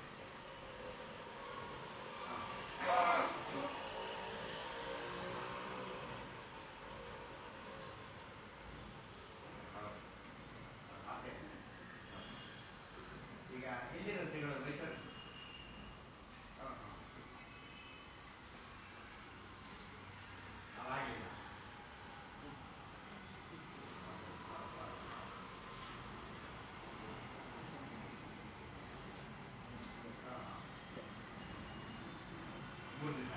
ಈಗ ಎಲ್ಲಿರೋ ತಿರುಗಳು ಮೈಸೂರು ಹಾಂ ಹಾಂ ಅವಾಗಿಲ್ಲ ಮೂರು ದಿವಸ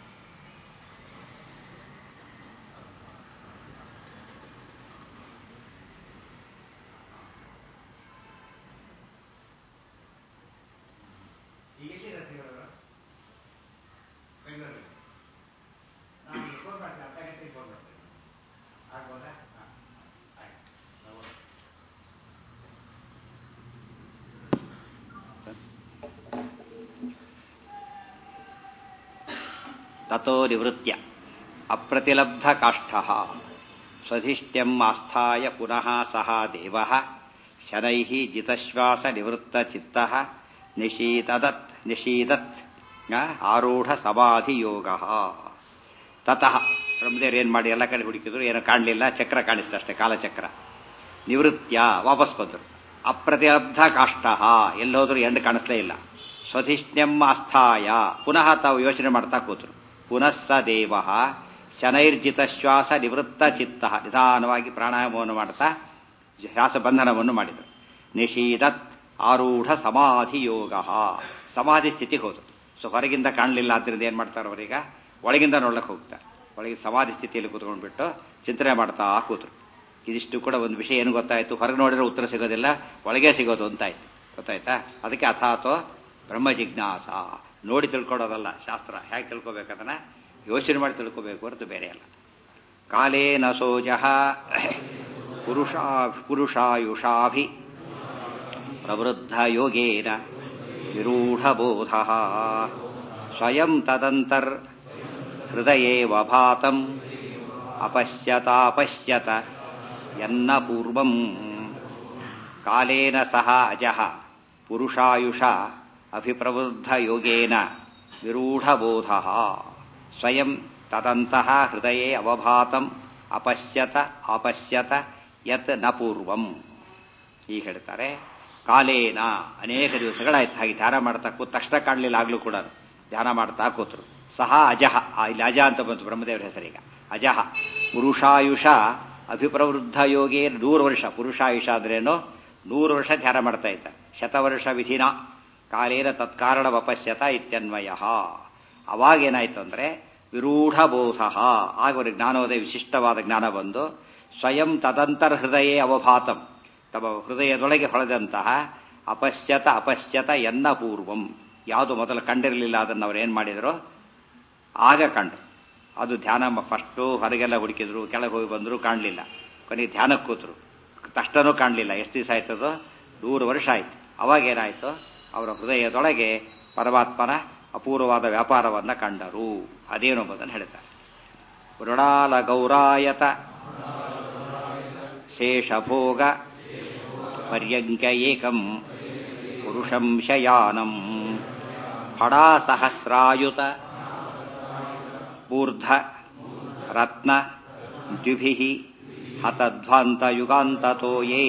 ಈಗ ಎಲ್ಲಿರೋ ತಿರುಗಳು ಬೆಂಗಳೂರಲ್ಲಿ ನಾನು ಫೋನ್ ಮಾಡ್ತೀನಿ ಅರ್ಧ ಗಂಟೆಗೆ ಫೋನ್ ಮಾಡ್ತೀನಿ ಆಗ್ಬೋದಾ ಹಾಂ ಆಯ್ತು ನಾವು ತಥೋ ನಿವೃತ್ಯ ಅಪ್ರತಿಲಬ್ಧ ಕಾಷ್ಠ ಸ್ವಧಿಷ್ಟ್ಯಂ ಆಸ್ಥಾಯ ಪುನಃ ಸಹ ದೇವ ಶನೈ ಜಿತಶ್ವಾಸ ನಿವೃತ್ತ ಚಿತ್ತ ನಿಶೀತದತ್ ನಿಶೀದತ್ ಆರೂಢ ಸಮಾಧಿ ಯೋಗ ತತಃ ಬ್ರಹ್ಮದೇವ್ರು ಏನು ಮಾಡಿ ಎಲ್ಲ ಕಡೆ ಹುಡುಕಿದ್ರು ಏನೋ ಕಾಣಲಿಲ್ಲ ಚಕ್ರ ಕಾಣಿಸ್ತು ಅಷ್ಟೇ ಕಾಲಚಕ್ರ ನಿವೃತ್ಯ ವಾಪಸ್ ಬಂದರು ಅಪ್ರತಿಲಬ್ಧ ಕಾಷ್ಠ ಎಲ್ಲೋದ್ರೂ ಎಂಡ್ ಕಾಣಿಸ್ಲೇ ಇಲ್ಲ ಸ್ವಧಿಷ್ಣ್ಯಂ ಆಸ್ಥಾಯ ಪುನಃ ತಾವು ಯೋಚನೆ ಮಾಡ್ತಾ ಕೂತರು ಪುನಃ ಸ ದೇವ ಶನೈರ್ಜಿತ ಶ್ವಾಸ ನಿವೃತ್ತ ಚಿತ್ತ ನಿಧಾನವಾಗಿ ಪ್ರಾಣಾಯಾಮವನ್ನು ಮಾಡ್ತಾ ಶ್ವಾಸ ಬಂಧನವನ್ನು ಮಾಡಿದರು ನಿಷೀದತ್ ಆರೂಢ ಸಮಾಧಿ ಯೋಗ ಸಮಾಧಿ ಸ್ಥಿತಿಗೆ ಹೋದರು ಸೊ ಹೊರಗಿಂದ ಕಾಣಲಿಲ್ಲ ಆದ್ದರಿಂದ ಏನು ಮಾಡ್ತಾರೆ ಅವರೀಗ ಒಳಗಿಂದ ನೋಡ್ಲಕ್ಕೆ ಹೋಗ್ತಾರೆ ಒಳಗೆ ಸಮಾಧಿ ಸ್ಥಿತಿಯಲ್ಲಿ ಕೂತ್ಕೊಂಡ್ಬಿಟ್ಟು ಚಿಂತನೆ ಮಾಡ್ತಾ ಕೂತರು ಇದಿಷ್ಟು ಕೂಡ ಒಂದು ವಿಷಯ ಏನು ಗೊತ್ತಾಯ್ತು ಹೊರಗೆ ನೋಡಿದ್ರೆ ಉತ್ತರ ಸಿಗೋದಿಲ್ಲ ಒಳಗೆ ಸಿಗೋದು ಅಂತಾಯ್ತು ಗೊತ್ತಾಯ್ತಾ ಅದಕ್ಕೆ ಅಥಾತೋ ಬ್ರಹ್ಮ ಜಿಜ್ಞಾಸ ನೋಡಿ ತಿಳ್ಕೊಳ್ಳೋದಲ್ಲ ಶಾಸ್ತ್ರ ಹೇಗೆ ತಿಳ್ಕೊಬೇಕದನ್ನ ಯೋಚನೆ ಮಾಡಿ ತಿಳ್ಕೋಬೇಕು ಹೊರತು ಬೇರೆ ಅಲ್ಲ ಕಾಲೇನ ಸೋಜಃ ಪುರುಷಾ ಪುರುಷಾಯುಷಾಭಿ ಪ್ರವೃದ್ಧ ಯೋಗೇನ ನಿರೂಢಬೋಧ ಸ್ವಯಂ ತದಂತರ್ ಹೃದಯೇವ ಭಾತಂ ಅಪಶ್ಯತಾಪಶ್ಯತ ಯನ್ನ ಪೂರ್ವಂ ಕಾಲೇನ ಸಹ ಅಜಃ ಪುರುಷಾಯುಷ ಅಭಿಪ್ರವೃದ್ಧ ಯೋಗೇನ ವಿರೂಢಬೋಧ ಸ್ವಯಂ ತದಂತಹ ಹೃದಯೇ ಅವಭಾತಂ ಅಪಶ್ಯತ ಅಪಶ್ಯತ ಯತ್ ನ ಪೂರ್ವಂ ಹೀಗೆ ಹೇಳ್ತಾರೆ ಕಾಲೇನ ಅನೇಕ ದಿವಸಗಳಾಯ್ತು ಹಾಗೆ ಧ್ಯಾನ ಮಾಡ್ತಾ ಕೂತ್ ತಕ್ಷಣ ಕಾಣಲಿಲ್ಲ ಆಗ್ಲೂ ಕೂಡ ಧ್ಯಾನ ಮಾಡ್ತಾ ಕೂತರು ಸಹ ಅಜಹ ಆ, ಇಲ್ಲಿ ಅಜ ಅಂತ ಬಂತು ಬ್ರಹ್ಮದೇವರ ಹೆಸರೀಗ ಅಜಹ ಪುರುಷಾಯುಷ ಅಭಿಪ್ರವೃದ್ಧ ಯೋಗಿ ನೂರು ವರ್ಷ ಪುರುಷಾಯುಷ ಅಂದ್ರೇನು ನೂರು ವರ್ಷ ಧ್ಯಾನ ಮಾಡ್ತಾ ಇದ್ದ ಶತವರ್ಷ ವಿಧಿನ ಕಾಲೇನ ತತ್ಕಾರಣ ವಪಶ್ಯತ ಇತ್ಯನ್ವಯ ಅವಾಗೇನಾಯ್ತು ಅಂದ್ರೆ ವಿರೂಢಬೋಧ ಆಗ ಅವರಿಗೆ ಜ್ಞಾನೋದಯ ವಿಶಿಷ್ಟವಾದ ಜ್ಞಾನ ಬಂದು ಸ್ವಯಂ ತದಂತರ ಹೃದಯೇ ಅವಭಾತಂ ತಮ್ಮ ಹೃದಯದೊಳಗೆ ಹೊಳೆದಂತಹ ಅಪಶ್ಯತ ಅಪಶ್ಯತ ಎನ್ನ ಪೂರ್ವಂ ಯಾವುದು ಮೊದಲು ಕಂಡಿರಲಿಲ್ಲ ಅದನ್ನು ಅವ್ರು ಏನು ಮಾಡಿದ್ರು ಆಗ ಕಂಡು ಅದು ಧ್ಯಾನ ಫಸ್ಟು ಹೊರಗೆಲ್ಲ ಹುಡುಕಿದ್ರು ಕೆಳಗೆ ಹೋಗಿ ಬಂದರು ಕಾಣಲಿಲ್ಲ ಕೊನೆಗೆ ಧ್ಯಾನಕ್ಕೆ ಕೂತರು ತಕ್ಷಣನೂ ಕಾಣಲಿಲ್ಲ ಎಷ್ಟು ದಿವಸ ಆಯ್ತದು ನೂರು ವರ್ಷ ಆಯ್ತು ಅವಾಗ ಏನಾಯ್ತು ಅವರ ಹೃದಯದೊಳಗೆ ಪರಮಾತ್ಮನ ಅಪೂರ್ವವಾದ ವ್ಯಾಪಾರವನ್ನು ಕಂಡರು ಅದೇನು ಎಂಬುದನ್ನು ಹೇಳ್ತಾರೆ ಮೃಣಾಲ ಗೌರಾಯತ ಶೇಷಭೋಗ ಪರ್ಯಂಕ ಏಕಂ ಪುರುಷಂ ಶಯಾನಂ ಫಡಾಸಹಸ್ರಾಯುತ ಊರ್ಧ ರತ್ನ ದ್ವಿಭಿ ಹತಧ್ವಾಂತಯುಗಾಂತತೋ ಯೇ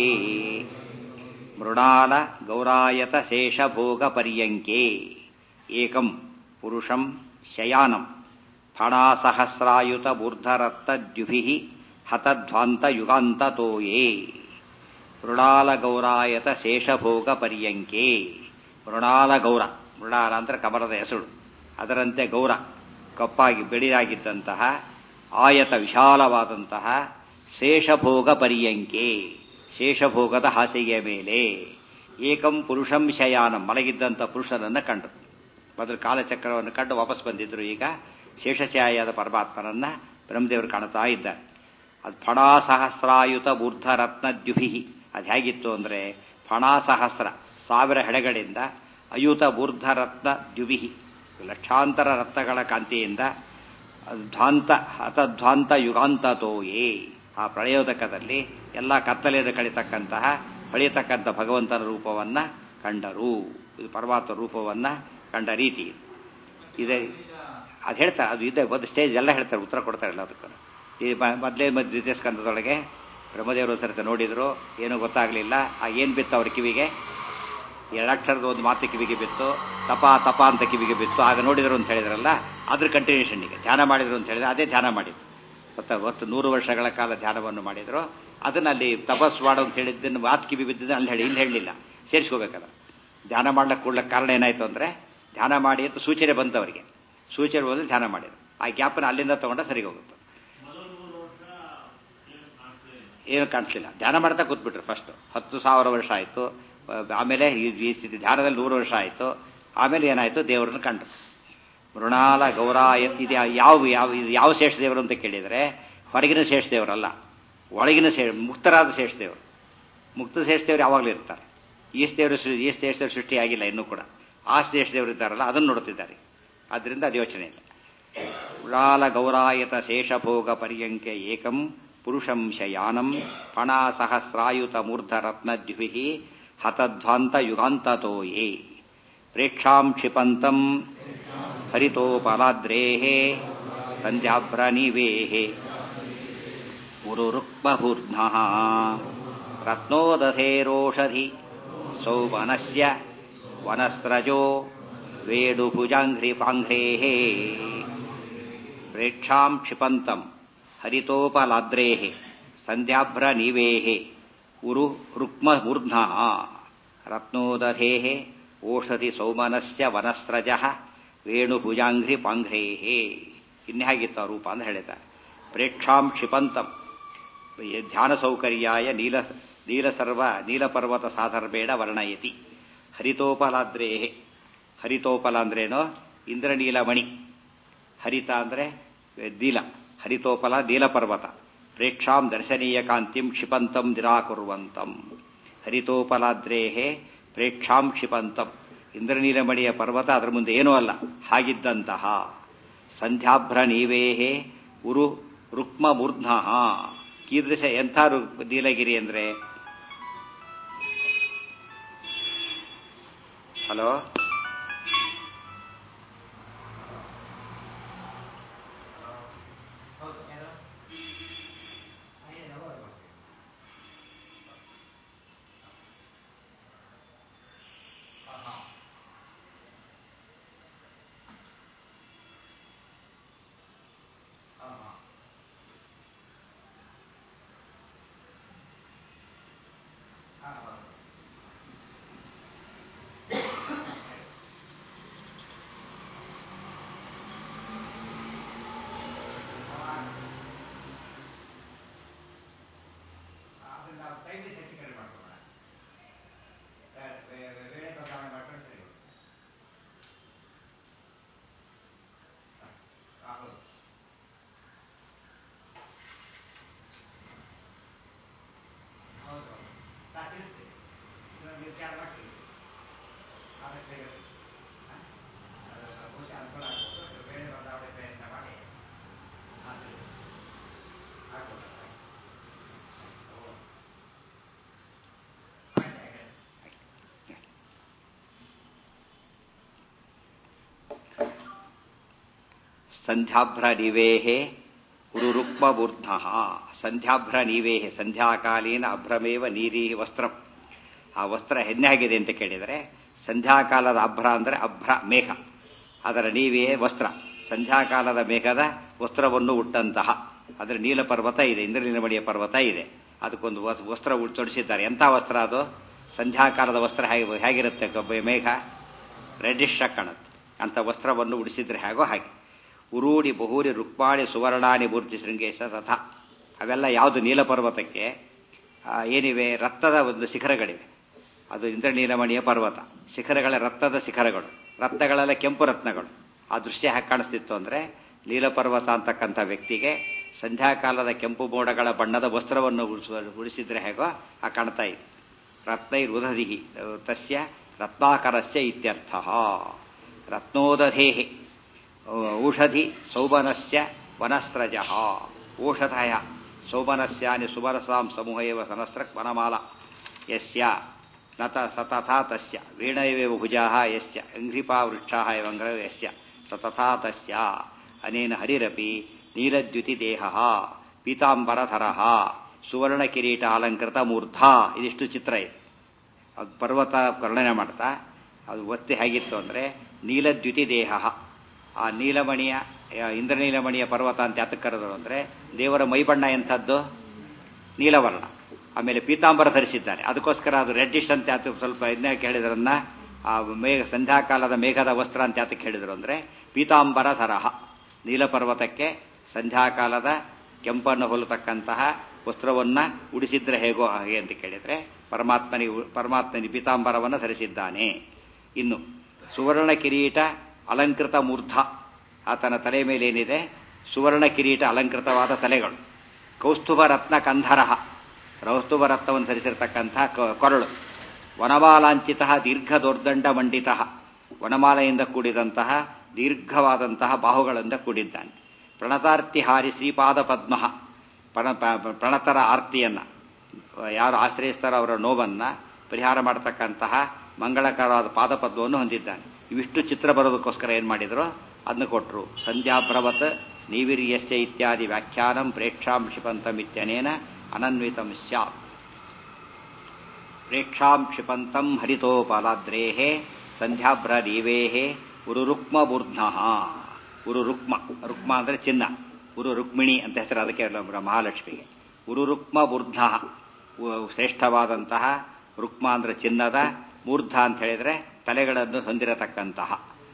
ಮೃಣಾಲ ಗೌರಾಯತ ಶೇಷಭೋಗ ಪರ್ಯಂಕೆ ಏಕಂ ಪುರುಷಂ ಶಯಾನಂ ಫಣಾಸಹಸ್ರಾಯುತ ಊರ್ಧರತ್ನದ್ಯುಭಿ ಹತಧ್ವಾಂತಯುಗಾಂತತೋ ಯೇ ಮೃಣಾಲ ಗೌರಾಯತ ಶೇಷಭೋಗ ಪರ್ಯಂಕೆ ಮೃಣಾಲ ಗೌರ ಮೃಣಾಲ ಅಂದ್ರೆ ಕಮಲದ ಹೆಸರು ಅದರಂತೆ ಗೌರ ಕಪ್ಪಾಗಿ ಬೆಳೆಯಾಗಿದ್ದಂತಹ ಆಯತ ವಿಶಾಲವಾದಂತಹ ಶೇಷಭೋಗ ಪರ್ಯಂಕೆ ಶೇಷಭೋಗದ ಹಾಸಿಗೆಯ ಮೇಲೆ ಏಕಂ ಪುರುಷಂ ಶಯಾನಂ ಮಲಗಿದ್ದಂಥ ಪುರುಷನನ್ನು ಕಂಡರು ಮೊದಲು ಕಾಲಚಕ್ರವನ್ನು ಕಂಡು ವಾಪಸ್ ಬಂದಿದ್ರು ಈಗ ಶೇಷಶಾಯಾದ ಪರಮಾತ್ಮನನ್ನ ಬ್ರಹ್ಮದೇವರು ಕಾಣ್ತಾ ಇದ್ದಾರೆ ಅದು ಫಣಾಸಹಸ್ರಾಯುತ ಊರ್ಧರತ್ನ ದ್ಯುಭಿ ಅದು ಹೇಗಿತ್ತು ಅಂದರೆ ಫಣಾಸಹಸ್ರ ಸಾವಿರ ಹೆಡೆಗಳಿಂದ ಅಯುತ ಊರ್ಧರತ್ನ ದ್ಯುಭಿ ಲಕ್ಷಾಂತರ ರತ್ನಗಳ ಕಾಂತಿಯಿಂದ ಧ್ವಾಂತ ಹತಧ್ವಾಂತ ಯುಗಾಂತತೋಯೇ ಆ ಪ್ರಳಯೋದಕದಲ್ಲಿ ಎಲ್ಲ ಕತ್ತಲೆಯನ್ನು ಕಳಿತಕ್ಕಂತಹ ಹೊಳೆಯತಕ್ಕಂಥ ಭಗವಂತನ ರೂಪವನ್ನ ಕಂಡರು ಇದು ಪರಮಾತ್ಮ ರೂಪವನ್ನ ಕಂಡ ರೀತಿ ಇದೆ ಅದು ಹೇಳ್ತಾರೆ ಅದು ಇದೆ ಒಂದು ಸ್ಟೇಜ್ ಎಲ್ಲ ಹೇಳ್ತಾರೆ ಉತ್ತರ ಕೊಡ್ತಾರೆ ಎಲ್ಲದಕ್ಕೂ ಈ ಮೊದಲೇ ಮಧ್ಯ ದ್ವಿತೀಯ ಸ್ಕಂದದೊಳಗೆ ಬ್ರಹ್ಮದೇವರು ಸರಿತ ನೋಡಿದ್ರು ಏನೂ ಗೊತ್ತಾಗಲಿಲ್ಲ ಆ ಏನು ಬಿತ್ತು ಅವ್ರ ಕಿವಿಗೆ ಎರಡಕ್ಷರದ ಒಂದು ಮಾತು ಕಿವಿಗೆ ಬಿತ್ತು ತಪ ತಪ ಅಂತ ಕಿವಿಗೆ ಬಿತ್ತು ಆಗ ನೋಡಿದ್ರು ಅಂತ ಹೇಳಿದ್ರಲ್ಲ ಅದ್ರ ಕಂಟಿನ್ಯೂಷನ್ನಿಗೆ ಧ್ಯಾನ ಮಾಡಿದ್ರು ಅಂತ ಹೇಳಿದ್ರೆ ಅದೇ ಧ್ಯಾನ ಮಾಡಿದ್ರು ಗೊತ್ತಾ ಒತ್ತು ನೂರು ವರ್ಷಗಳ ಕಾಲ ಧ್ಯಾನವನ್ನು ಮಾಡಿದ್ರು ಅದನ್ನ ಅಲ್ಲಿ ತಪಸ್ ಮಾಡು ಅಂತ ಹೇಳಿದ್ದನ್ನು ಮಾತು ಕಿವಿ ಬಿದ್ದಿದ್ದು ಅಲ್ಲಿ ಹೇಳಿ ಇಲ್ಲಿ ಹೇಳಲಿಲ್ಲ ಸೇರಿಸ್ಕೋಬೇಕಲ್ಲ ಧ್ಯಾನ ಮಾಡ್ಲಿಕ್ಕೆ ಕೊಡ್ಲಿಕ್ಕೆ ಕಾರಣ ಏನಾಯ್ತು ಅಂದ್ರೆ ಧ್ಯಾನ ಮಾಡಿ ಅಂತ ಸೂಚನೆ ಬಂತು ಅವರಿಗೆ ಸೂಚನೆ ಬಂದು ಧ್ಯಾನ ಮಾಡಿದ್ರು ಆ ಗ್ಯಾಪನ ಅಲ್ಲಿಂದ ತಗೊಂಡ ಸರಿಗೆ ಹೋಗುತ್ತೆ ಏನು ಕಾಣಿಸ್ಲಿಲ್ಲ ಧ್ಯಾನ ಮಾಡ್ತಾ ಕೂತ್ಬಿಟ್ರು ಫಸ್ಟ್ ಹತ್ತು ಸಾವಿರ ವರ್ಷ ಆಯಿತು ಆಮೇಲೆ ಈ ಈ ಸ್ಥಿತಿ ಧ್ಯಾನದಲ್ಲಿ ನೂರು ವರ್ಷ ಆಯಿತು ಆಮೇಲೆ ಏನಾಯಿತು ದೇವರನ್ನು ಕಂಡ್ರು ಮೃಣಾಲ ಗೌರಾಯ ಇದು ಯಾವ ಯಾವ ಇದು ಯಾವ ಶೇಷ ದೇವರು ಅಂತ ಕೇಳಿದರೆ ಹೊರಗಿನ ಶೇಷ ದೇವರಲ್ಲ ಒಳಗಿನ ಶೇ ಮುಕ್ತರಾದ ಶೇಷ ದೇವರು ಮುಕ್ತ ಶೇಷ ದೇವರು ಯಾವಾಗಲೂ ಇರ್ತಾರೆ ಈ ದೇವರು ಈ ಶೇಷ ದೇವರು ಸೃಷ್ಟಿಯಾಗಿಲ್ಲ ಇನ್ನೂ ಕೂಡ ಆ ಶೇಷ ದೇವರು ಇದ್ದಾರಲ್ಲ ಅದನ್ನು ನೋಡುತ್ತಿದ್ದಾರೆ ಆದ್ದರಿಂದ ಅದು ಯೋಚನೆ ಇಲ್ಲ ಮೃಣಾಲ ಗೌರಾಯತ ಶೇಷಭೋಗ ಪರ್ಯಂಕೆ ಏಕಂ ಪುರುಷಂ ಶಯಾನಂ ಫಣಾಸಹಸ್ರಾಯುತ ಮೂರ್ಧರತ್ನದ್ಯುಭಿ ಹತಧ್ವಾಂತ ಯುಗಾಂತತೋಯೇ ಪ್ರೇಕ್ಷಾಂ ಕ್ಷಿಪಂತಂ ಹರಿತೋಪಲಾದ್ರೇಃ ಸಂಧ್ಯಾಭ್ರನಿವೇಃ ಉರುರುಕ್ಮಭೂರ್ಧ್ನಃ ರತ್ನೋದಧೇರೋಷಧಿ ಸೌವನಸ್ಯ ವನಸ್ರಜೋ ವೇಡುಭುಜಾಂಘ್ರಿಪಾಂಘ್ರೇಃ ಪ್ರೇಕ್ಷಾಂ ಕ್ಷಿಪಂತಂ ಹರಿತೋಪಲಾದ್ರೇಃ ಸಂಧ್ಯಾಭ್ರನಿವೇಃ ಉರು ರುಕ್ಮಮೂರ್ಧ್ನಃ ರತ್ನೋದಧೇಃ ಓಷಧಿ ಸೌಮನಸ್ಯ ವನಸ್ರಜಃ ವೇಣುಭುಜಾಂಘ್ರಿ ಪಾಂಘ್ರೇಹೇ ಇನ್ನು ಹೇಗಿತ್ತು ಆ ರೂಪ ಅಂತ ಹೇಳಿದ್ದಾರೆ ಪ್ರೇಕ್ಷಾಂ ಕ್ಷಿಪಂತಂ ಧ್ಯಾನ ಸೌಕರ್ಯಾಯ ನೀಲ ನೀಲಸರ್ವ ನೀಲಪರ್ವತ ಸಾಧರ್ಬೇಡ ವರ್ಣಯತಿ ಹರಿತೋಪಲಾದ್ರೇ ಹರಿತೋಪಲ ಅಂದ್ರೇನು ಇಂದ್ರನೀಲಮಣಿ ಹರಿತ ಅಂದ್ರೆ ನೀಲ ಹರಿತೋಪಲ ನೀಲಪರ್ವತ ಪ್ರೇಕ್ಷಾಂ ದರ್ಶನೀಯ ಕಾಂತಿಂ ಕ್ಷಿಪಂತಂ ನಿರಾಕುರ್ವಂತಂ ಹರಿತೋಪಲಾದ್ರೇಹೇ ಪ್ರೇಕ್ಷಾಂ ಕ್ಷಿಪಂತಂ ಇಂದ್ರನೀಲಮಣಿಯ ಪರ್ವತ ಅದರ ಮುಂದೆ ಏನೂ ಅಲ್ಲ ಹಾಗಿದ್ದಂತಹ ಸಂಧ್ಯಾಭ್ರ ನೀವೇಹೇ ಉರು ರುಕ್ಮ ಮೂರ್ಧ್ನ ಕೀದೃಶ ಎಂಥ ನೀಲಗಿರಿ ಅಂದ್ರೆ ಹಲೋ ಸಂಧ್ಯಾಭ್ರ ನಿವೇಹೆ ಉರುರುಕ್ಮಬೂರ್ಧ ಸಂಧ್ಯಾಭ್ರ ನೀವೇಹೆ ಸಂಧ್ಯಾಕಾಲೀನ ಅಭ್ರಮೇವ ನೀರಿ ವಸ್ತ್ರ ಆ ವಸ್ತ್ರ ಹೆಣ್ಣಾಗಿದೆ ಅಂತ ಕೇಳಿದರೆ ಸಂಧ್ಯಾಕಾಲದ ಅಭ್ರ ಅಂದರೆ ಅಭ್ರ ಮೇಘ ಅದರ ನೀವೇ ವಸ್ತ್ರ ಸಂಧ್ಯಾಕಾಲದ ಮೇಘದ ವಸ್ತ್ರವನ್ನು ಉಟ್ಟಂತಹ ಅದರ ನೀಲ ಪರ್ವತ ಇದೆ ಇಂದ್ರನೀಲಮಣಿಯ ಪರ್ವತ ಇದೆ ಅದಕ್ಕೊಂದು ವಸ್ತ್ರ ತೊಡಿಸಿದ್ದಾರೆ ಎಂಥ ವಸ್ತ್ರ ಅದು ಸಂಧ್ಯಾಕಾಲದ ವಸ್ತ್ರ ಹೇಗೆ ಹೇಗಿರುತ್ತೆ ಮೇಘ ರೆಡ್ಡಿಶ್ ಕಾಣುತ್ತೆ ಅಂಥ ವಸ್ತ್ರವನ್ನು ಉಡಿಸಿದ್ರೆ ಹೇಗೋ ಹಾಗೆ ಉರೂಡಿ ಬಹುರಿ ರುಕ್ಮಾಣಿ ಸುವರ್ಣಾನಿ ಮೂರ್ತಿ ಶೃಂಗೇಶ ರಥ ಅವೆಲ್ಲ ಯಾವುದು ನೀಲಪರ್ವತಕ್ಕೆ ಏನಿವೆ ರಕ್ತದ ಒಂದು ಶಿಖರಗಳಿವೆ ಅದು ಇಂದ್ರನೀಲಮಣಿಯ ಪರ್ವತ ಶಿಖರಗಳ ರಕ್ತದ ಶಿಖರಗಳು ರತ್ನಗಳೆಲ್ಲ ಕೆಂಪು ರತ್ನಗಳು ಆ ದೃಶ್ಯ ಹೇಗೆ ಕಾಣಿಸ್ತಿತ್ತು ಅಂದರೆ ನೀಲಪರ್ವತ ಅಂತಕ್ಕಂಥ ವ್ಯಕ್ತಿಗೆ ಸಂಧ್ಯಾಕಾಲದ ಕೆಂಪು ಮೋಡಗಳ ಬಣ್ಣದ ವಸ್ತ್ರವನ್ನು ಉಡಿಸಿದ್ರೆ ಹೇಗೋ ಆ ಕಾಣ್ತಾ ಇದೆ ರತ್ನೈರುದಧಿ ತಸ್ಯ ರತ್ನಾಕರಸ್ಯ ಇತ್ಯರ್ಥ ರತ್ನೋದಧೇಹಿ ಔಷಧಿ ಸೌಬನಸ್ಯ ವನಸ್ರಜ ಓಷಧಯ ಸೌಬನಸ್ಯಾನಿ ಸುಬರಸಾಂ ಸಮೂಹ ಏವ ಸನಸ್ರ ವನಮಾಲ ಯಸ್ಯ ನತ ಸತಥಾ ತಸ್ಯ ವೀಣಯವೇವ ಭುಜಾಃ ಯಸ್ಯ ಅಂಘ್ರಿಪಾ ವೃಕ್ಷಾಃ ಎವಂಗ್ರ ಯಸ್ಯ ಸತಥಾ ತಸ್ಯ ಅನೇನ ಹರಿರಪಿ ನೀಲದ್ಯುತಿ ದೇಹಃ ಪೀತಾಂಬರಧರಃ ಸುವರ್ಣ ಕಿರೀಟ ಅಲಂಕೃತ ಮೂರ್ಧ ಇದಿಷ್ಟು ಚಿತ್ರ ಇದೆ ಅದು ಪರ್ವತ ವರ್ಣನೆ ಮಾಡ್ತಾ ಅದು ಒತ್ತಿ ಹೇಗಿತ್ತು ಅಂದರೆ ನೀಲದ್ಯುತಿ ದೇಹ ಆ ನೀಲಮಣಿಯ ಇಂದ್ರನೀಲಮಣಿಯ ಪರ್ವತ ಅಂತ ಯಾತಕ್ಕೆ ಕರೆದರು ಅಂದರೆ ದೇವರ ಮೈಬಣ್ಣ ಎಂಥದ್ದು ನೀಲವರ್ಣ ಆಮೇಲೆ ಪೀತಾಂಬರ ಧರಿಸಿದ್ದಾನೆ ಅದಕ್ಕೋಸ್ಕರ ಅದು ರೆಡ್ಡಿಶ್ ಅಂತ ಯಾತ ಸ್ವಲ್ಪ ಇನ್ನಕ್ಕೆ ಹೇಳಿದ್ರನ್ನ ಆ ಮೇಘ ಸಂಧ್ಯಾಕಾಲದ ಮೇಘದ ವಸ್ತ್ರ ಅಂತ ಯಾತಕ್ಕೆ ಹೇಳಿದರು ಅಂದರೆ ಪೀತಾಂಬರ ತರಹ ನೀಲಪರ್ವತಕ್ಕೆ ಸಂಧ್ಯಾಕಾಲದ ಕೆಂಪನ್ನು ಹೋಲತಕ್ಕಂತಹ ವಸ್ತ್ರವನ್ನ ಉಡಿಸಿದ್ರೆ ಹೇಗೋ ಹಾಗೆ ಅಂತ ಕೇಳಿದ್ರೆ ಪರಮಾತ್ಮನಿ ಪರಮಾತ್ಮನಿ ಪೀತಾಂಬರವನ್ನು ಧರಿಸಿದ್ದಾನೆ ಇನ್ನು ಸುವರ್ಣ ಕಿರೀಟ ಅಲಂಕೃತ ಮೂರ್ಧ ಆತನ ತಲೆ ಮೇಲೆ ಏನಿದೆ ಸುವರ್ಣ ಕಿರೀಟ ಅಲಂಕೃತವಾದ ತಲೆಗಳು ಕೌಸ್ತುಭ ರತ್ನ ಕಂಧರಹ ಕೌಸ್ತುಭ ರತ್ನವನ್ನು ಧರಿಸಿರ್ತಕ್ಕಂತಹ ಕೊರಳು ವನಮಾಲಾಂಚಿತ ದೀರ್ಘ ದೊರ್ದಂಡ ಮಂಡಿತ ವನಮಾಲೆಯಿಂದ ಕೂಡಿದಂತಹ ದೀರ್ಘವಾದಂತಹ ಬಾಹುಗಳಿಂದ ಕೂಡಿದ್ದಾನೆ ಪ್ರಣತಾರ್ತಿಹಾರಿ ಶ್ರೀಪಾದ ಪದ್ಮ ಪ್ರಣ ಪ್ರಣತರ ಆರ್ತಿಯನ್ನ ಯಾರು ಆಶ್ರಯಿಸ್ತಾರೋ ಅವರ ನೋವನ್ನ ಪರಿಹಾರ ಮಾಡತಕ್ಕಂತಹ ಮಂಗಳಕರವಾದ ಪಾದಪದ್ಮವನ್ನು ಹೊಂದಿದ್ದಾನೆ ಇವಿಷ್ಟು ಚಿತ್ರ ಬರೋದಕ್ಕೋಸ್ಕರ ಏನು ಮಾಡಿದ್ರು ಅದನ್ನು ಕೊಟ್ಟರು ಸಂಧ್ಯಾಭ್ರವತ್ ನೀವಿರ್ಯಸ್ಯ ಇತ್ಯಾದಿ ವ್ಯಾಖ್ಯಾನಂ ಪ್ರೇಕ್ಷಾಂ ಕ್ಷಿಪಂತಂ ಇತ್ಯನೇನ ಅನನ್ವಿತಂ ಸ್ಯಾತ್ ಪ್ರೇಕ್ಷಾಂ ಕ್ಷಿಪಂತಂ ಹರಿತೋಪಲಾದ್ರೇಃ ಸಂಧ್ಯಾಭ್ರ ನೀವೇಃ ಉರುರುಕ್ಮ ಬೂರ್ಧ್ನ ಉರು ರುಕ್ಮ ರುಕ್ಮ ಅಂದರೆ ಚಿನ್ನ ಉರು ರುಕ್ಮಿಣಿ ಅಂತ ಹೆಸರು ಅದಕ್ಕೆ ಮಹಾಲಕ್ಷ್ಮಿಗೆ ಉರು ರುಕ್ಮ ಬೂರ್ಧ ಶ್ರೇಷ್ಠವಾದಂತಹ ರುಕ್ಮ ಅಂದ್ರೆ ಚಿನ್ನದ ಮೂರ್ಧ ಅಂತ ಹೇಳಿದ್ರೆ ತಲೆಗಳನ್ನು ಹೊಂದಿರತಕ್ಕಂತಹ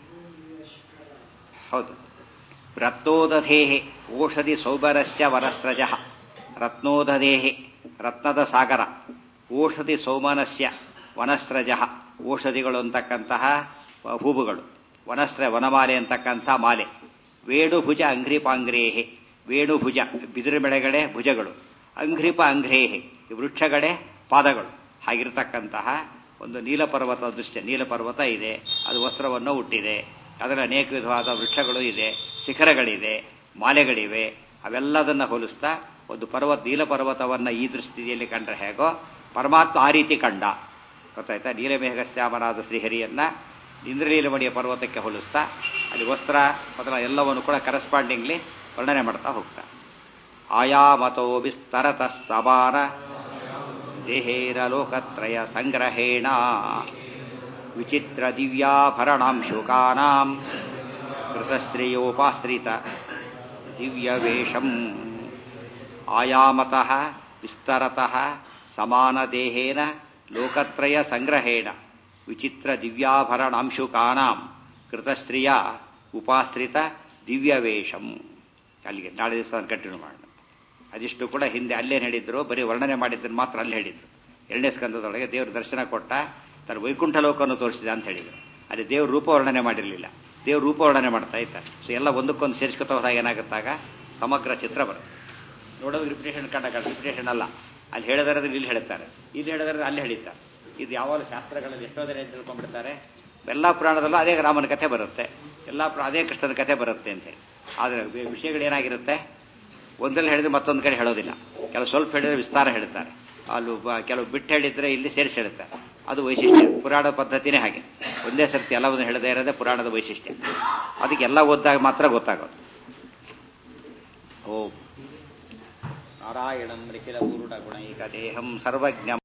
ಹೌದು ರತ್ನೋದಧೇಹಿ ಓಷಧಿ ಸೌಬರಸ್ಯ ವರಸ್ರಜ ರತ್ನೋದಧೇಹಿ ರತ್ನದ ಸಾಗರ ಓಷಧಿ ಸೌಮನಸ್ಯ ವನಸ್ರಜ ಓಷಧಿಗಳು ಅಂತಕ್ಕಂತಹ ಹೂವುಗಳು ವನಸ್ತ್ರ ವನಮಾಲೆ ಅಂತಕ್ಕಂಥ ಮಾಲೆ ವೇಣುಭುಜ ಅಂಘ್ರಿಪಾಂಗ್ರೇಹೆ ವೇಣುಭುಜ ಬಿದಿರು ಬೆಳೆಗಡೆ ಭುಜಗಳು ಅಂಘ್ರಿಪ ಅಂಘ್ರೇಹೆ ವೃಕ್ಷಗಡೆ ಪಾದಗಳು ಹಾಗಿರ್ತಕ್ಕಂತಹ ಒಂದು ನೀಲಪರ್ವತ ದೃಶ್ಯ ನೀಲಪರ್ವತ ಇದೆ ಅದು ವಸ್ತ್ರವನ್ನು ಹುಟ್ಟಿದೆ ಅದರ ಅನೇಕ ವಿಧವಾದ ವೃಕ್ಷಗಳು ಇದೆ ಶಿಖರಗಳಿದೆ ಮಾಲೆಗಳಿವೆ ಅವೆಲ್ಲದನ್ನ ಹೋಲಿಸ್ತಾ ಒಂದು ಪರ್ವತ ನೀಲಪರ್ವತವನ್ನ ಈ ದೃಷ್ಟಿಯಲ್ಲಿ ಕಂಡ್ರೆ ಹೇಗೋ ಪರಮಾತ್ಮ ಆ ರೀತಿ ಕಂಡ ಗೊತ್ತಾಯ್ತಾ ನೀಲಮೇಘ ಶ್ಯಾಮನಾದ ಶ್ರೀಹರಿಯನ್ನ ಇಂದ್ರಲೀಲಮಣಿಯ ಪರ್ವತಕ್ಕೆ ಹೋಲಿಸ್ತಾ ಅಲ್ಲಿ ವಸ್ತ್ರ ಮೊದಲ ಎಲ್ಲವನ್ನು ಕೂಡ ಕರೆಸ್ಪಾಂಡಿಂಗ್ಲಿ ವರ್ಣನೆ ಮಾಡ್ತಾ ಹೋಗ್ತಾ ಆಯಾಮತೋ ವಿಸ್ತರತ ಸಮಾನ ದೇಹೇರ ಲೋಕತ್ರಯ ಸಂಗ್ರಹೇಣ ವಿಚಿತ್ರ ದಿವ್ಯಾಭರಣಾಂಶುಕಾನಾಂ ಕೃತಶ್ರೇಯೋಪಾಶ್ರಿತ ದಿವ್ಯವೇಷಂ ಆಯಾಮತಃ ವಿಸ್ತರತಃ ಸಮಾನದೇಹೇನ ಲೋಕತ್ರಯ ಸಂಗ್ರಹೇಣ ವಿಚಿತ್ರ ದಿವ್ಯಾಭರಣಾಂಶುಕಾನಾಂ ಕೃತಶ್ರಿಯ ಉಪಾಶ್ರಿತ ದಿವ್ಯವೇಷಂ ಅಲ್ಲಿಗೆ ನಾಳೆ ದಿವಸ ಕಂಟಿನ್ಯೂ ಮಾಡೋಣ ಅದಿಷ್ಟು ಕೂಡ ಹಿಂದೆ ಅಲ್ಲೇನು ಹೇಳಿದ್ರು ಬರೀ ವರ್ಣನೆ ಮಾಡಿದ್ದನ್ನು ಮಾತ್ರ ಅಲ್ಲಿ ಹೇಳಿದ್ರು ಎರಡನೇ ಸ್ಕಂದದೊಳಗೆ ದೇವ್ರ ದರ್ಶನ ಕೊಟ್ಟ ತನ್ನ ವೈಕುಂಠ ಲೋಕವನ್ನು ತೋರಿಸಿದ ಅಂತ ಹೇಳಿದ್ರು ಅಲ್ಲಿ ದೇವ್ರ ರೂಪ ವರ್ಣನೆ ಮಾಡಿರಲಿಲ್ಲ ದೇವ್ರ ರೂಪ ವರ್ಣನೆ ಮಾಡ್ತಾ ಇದ್ದಾರೆ ಸೊ ಎಲ್ಲ ಒಂದಕ್ಕೊಂದು ಸೇರಿಸ್ಕೊತ ಹೋದಾಗ ಏನಾಗುತ್ತಾಗ ಸಮಗ್ರ ಚಿತ್ರ ಬರುತ್ತೆ ನೋಡೋದು ರಿಪಿಟೇಷನ್ ಕಂಡ ಕಂಡ ರಿಪಿಟೇಷನ್ ಅಲ್ಲ ಅಲ್ಲಿ ಹೇಳಿದಾರೆ ಇಲ್ಲಿ ಹೇಳ್ತಾರೆ ಇಲ್ಲಿ ಹೇಳಿದಾರೆ ಅಲ್ಲಿ ಹೇಳಿದ್ದಾರೆ ಇದು ಯಾವಾಗ ಶಾಸ್ತ್ರಗಳಲ್ಲಿ ಎಷ್ಟೋ ಜನ ಏನು ತಿಳ್ಕೊಂಡ್ಬಿಡ್ತಾರೆ ಎಲ್ಲ ಪುರಾಣದಲ್ಲೂ ಅದೇ ರಾಮನ ಕಥೆ ಬರುತ್ತೆ ಎಲ್ಲ ಅದೇ ಕೃಷ್ಣನ ಕಥೆ ಬರುತ್ತೆ ಅಂತ ಹೇಳಿ ಆದರೆ ವಿಷಯಗಳು ಏನಾಗಿರುತ್ತೆ ಒಂದಲ್ಲಿ ಹೇಳಿದ್ರೆ ಮತ್ತೊಂದು ಕಡೆ ಹೇಳೋದಿಲ್ಲ ಕೆಲವು ಸ್ವಲ್ಪ ಹೇಳಿದ್ರೆ ವಿಸ್ತಾರ ಹೇಳ್ತಾರೆ ಅಲ್ಲಿ ಕೆಲವು ಬಿಟ್ಟು ಹೇಳಿದ್ರೆ ಇಲ್ಲಿ ಸೇರಿಸಿ ಹೇಳ್ತಾರೆ ಅದು ವೈಶಿಷ್ಟ್ಯ ಪುರಾಣ ಪದ್ಧತಿನೇ ಹಾಗೆ ಒಂದೇ ಸರ್ತಿ ಎಲ್ಲವನ್ನು ಹೇಳದೇ ಇರೋದೇ ಪುರಾಣದ ವೈಶಿಷ್ಟ್ಯ ಅದಕ್ಕೆ ಎಲ್ಲ ಓದಿದಾಗ ಮಾತ್ರ ಗೊತ್ತಾಗೋದು ಓಂ ನಾರಾಯಣಂ ನಿಖಿಲ ಪೂರ್ಣ ಗುಣೈಕ ದೇಹಂ ಸರ್ವಜ್ಞ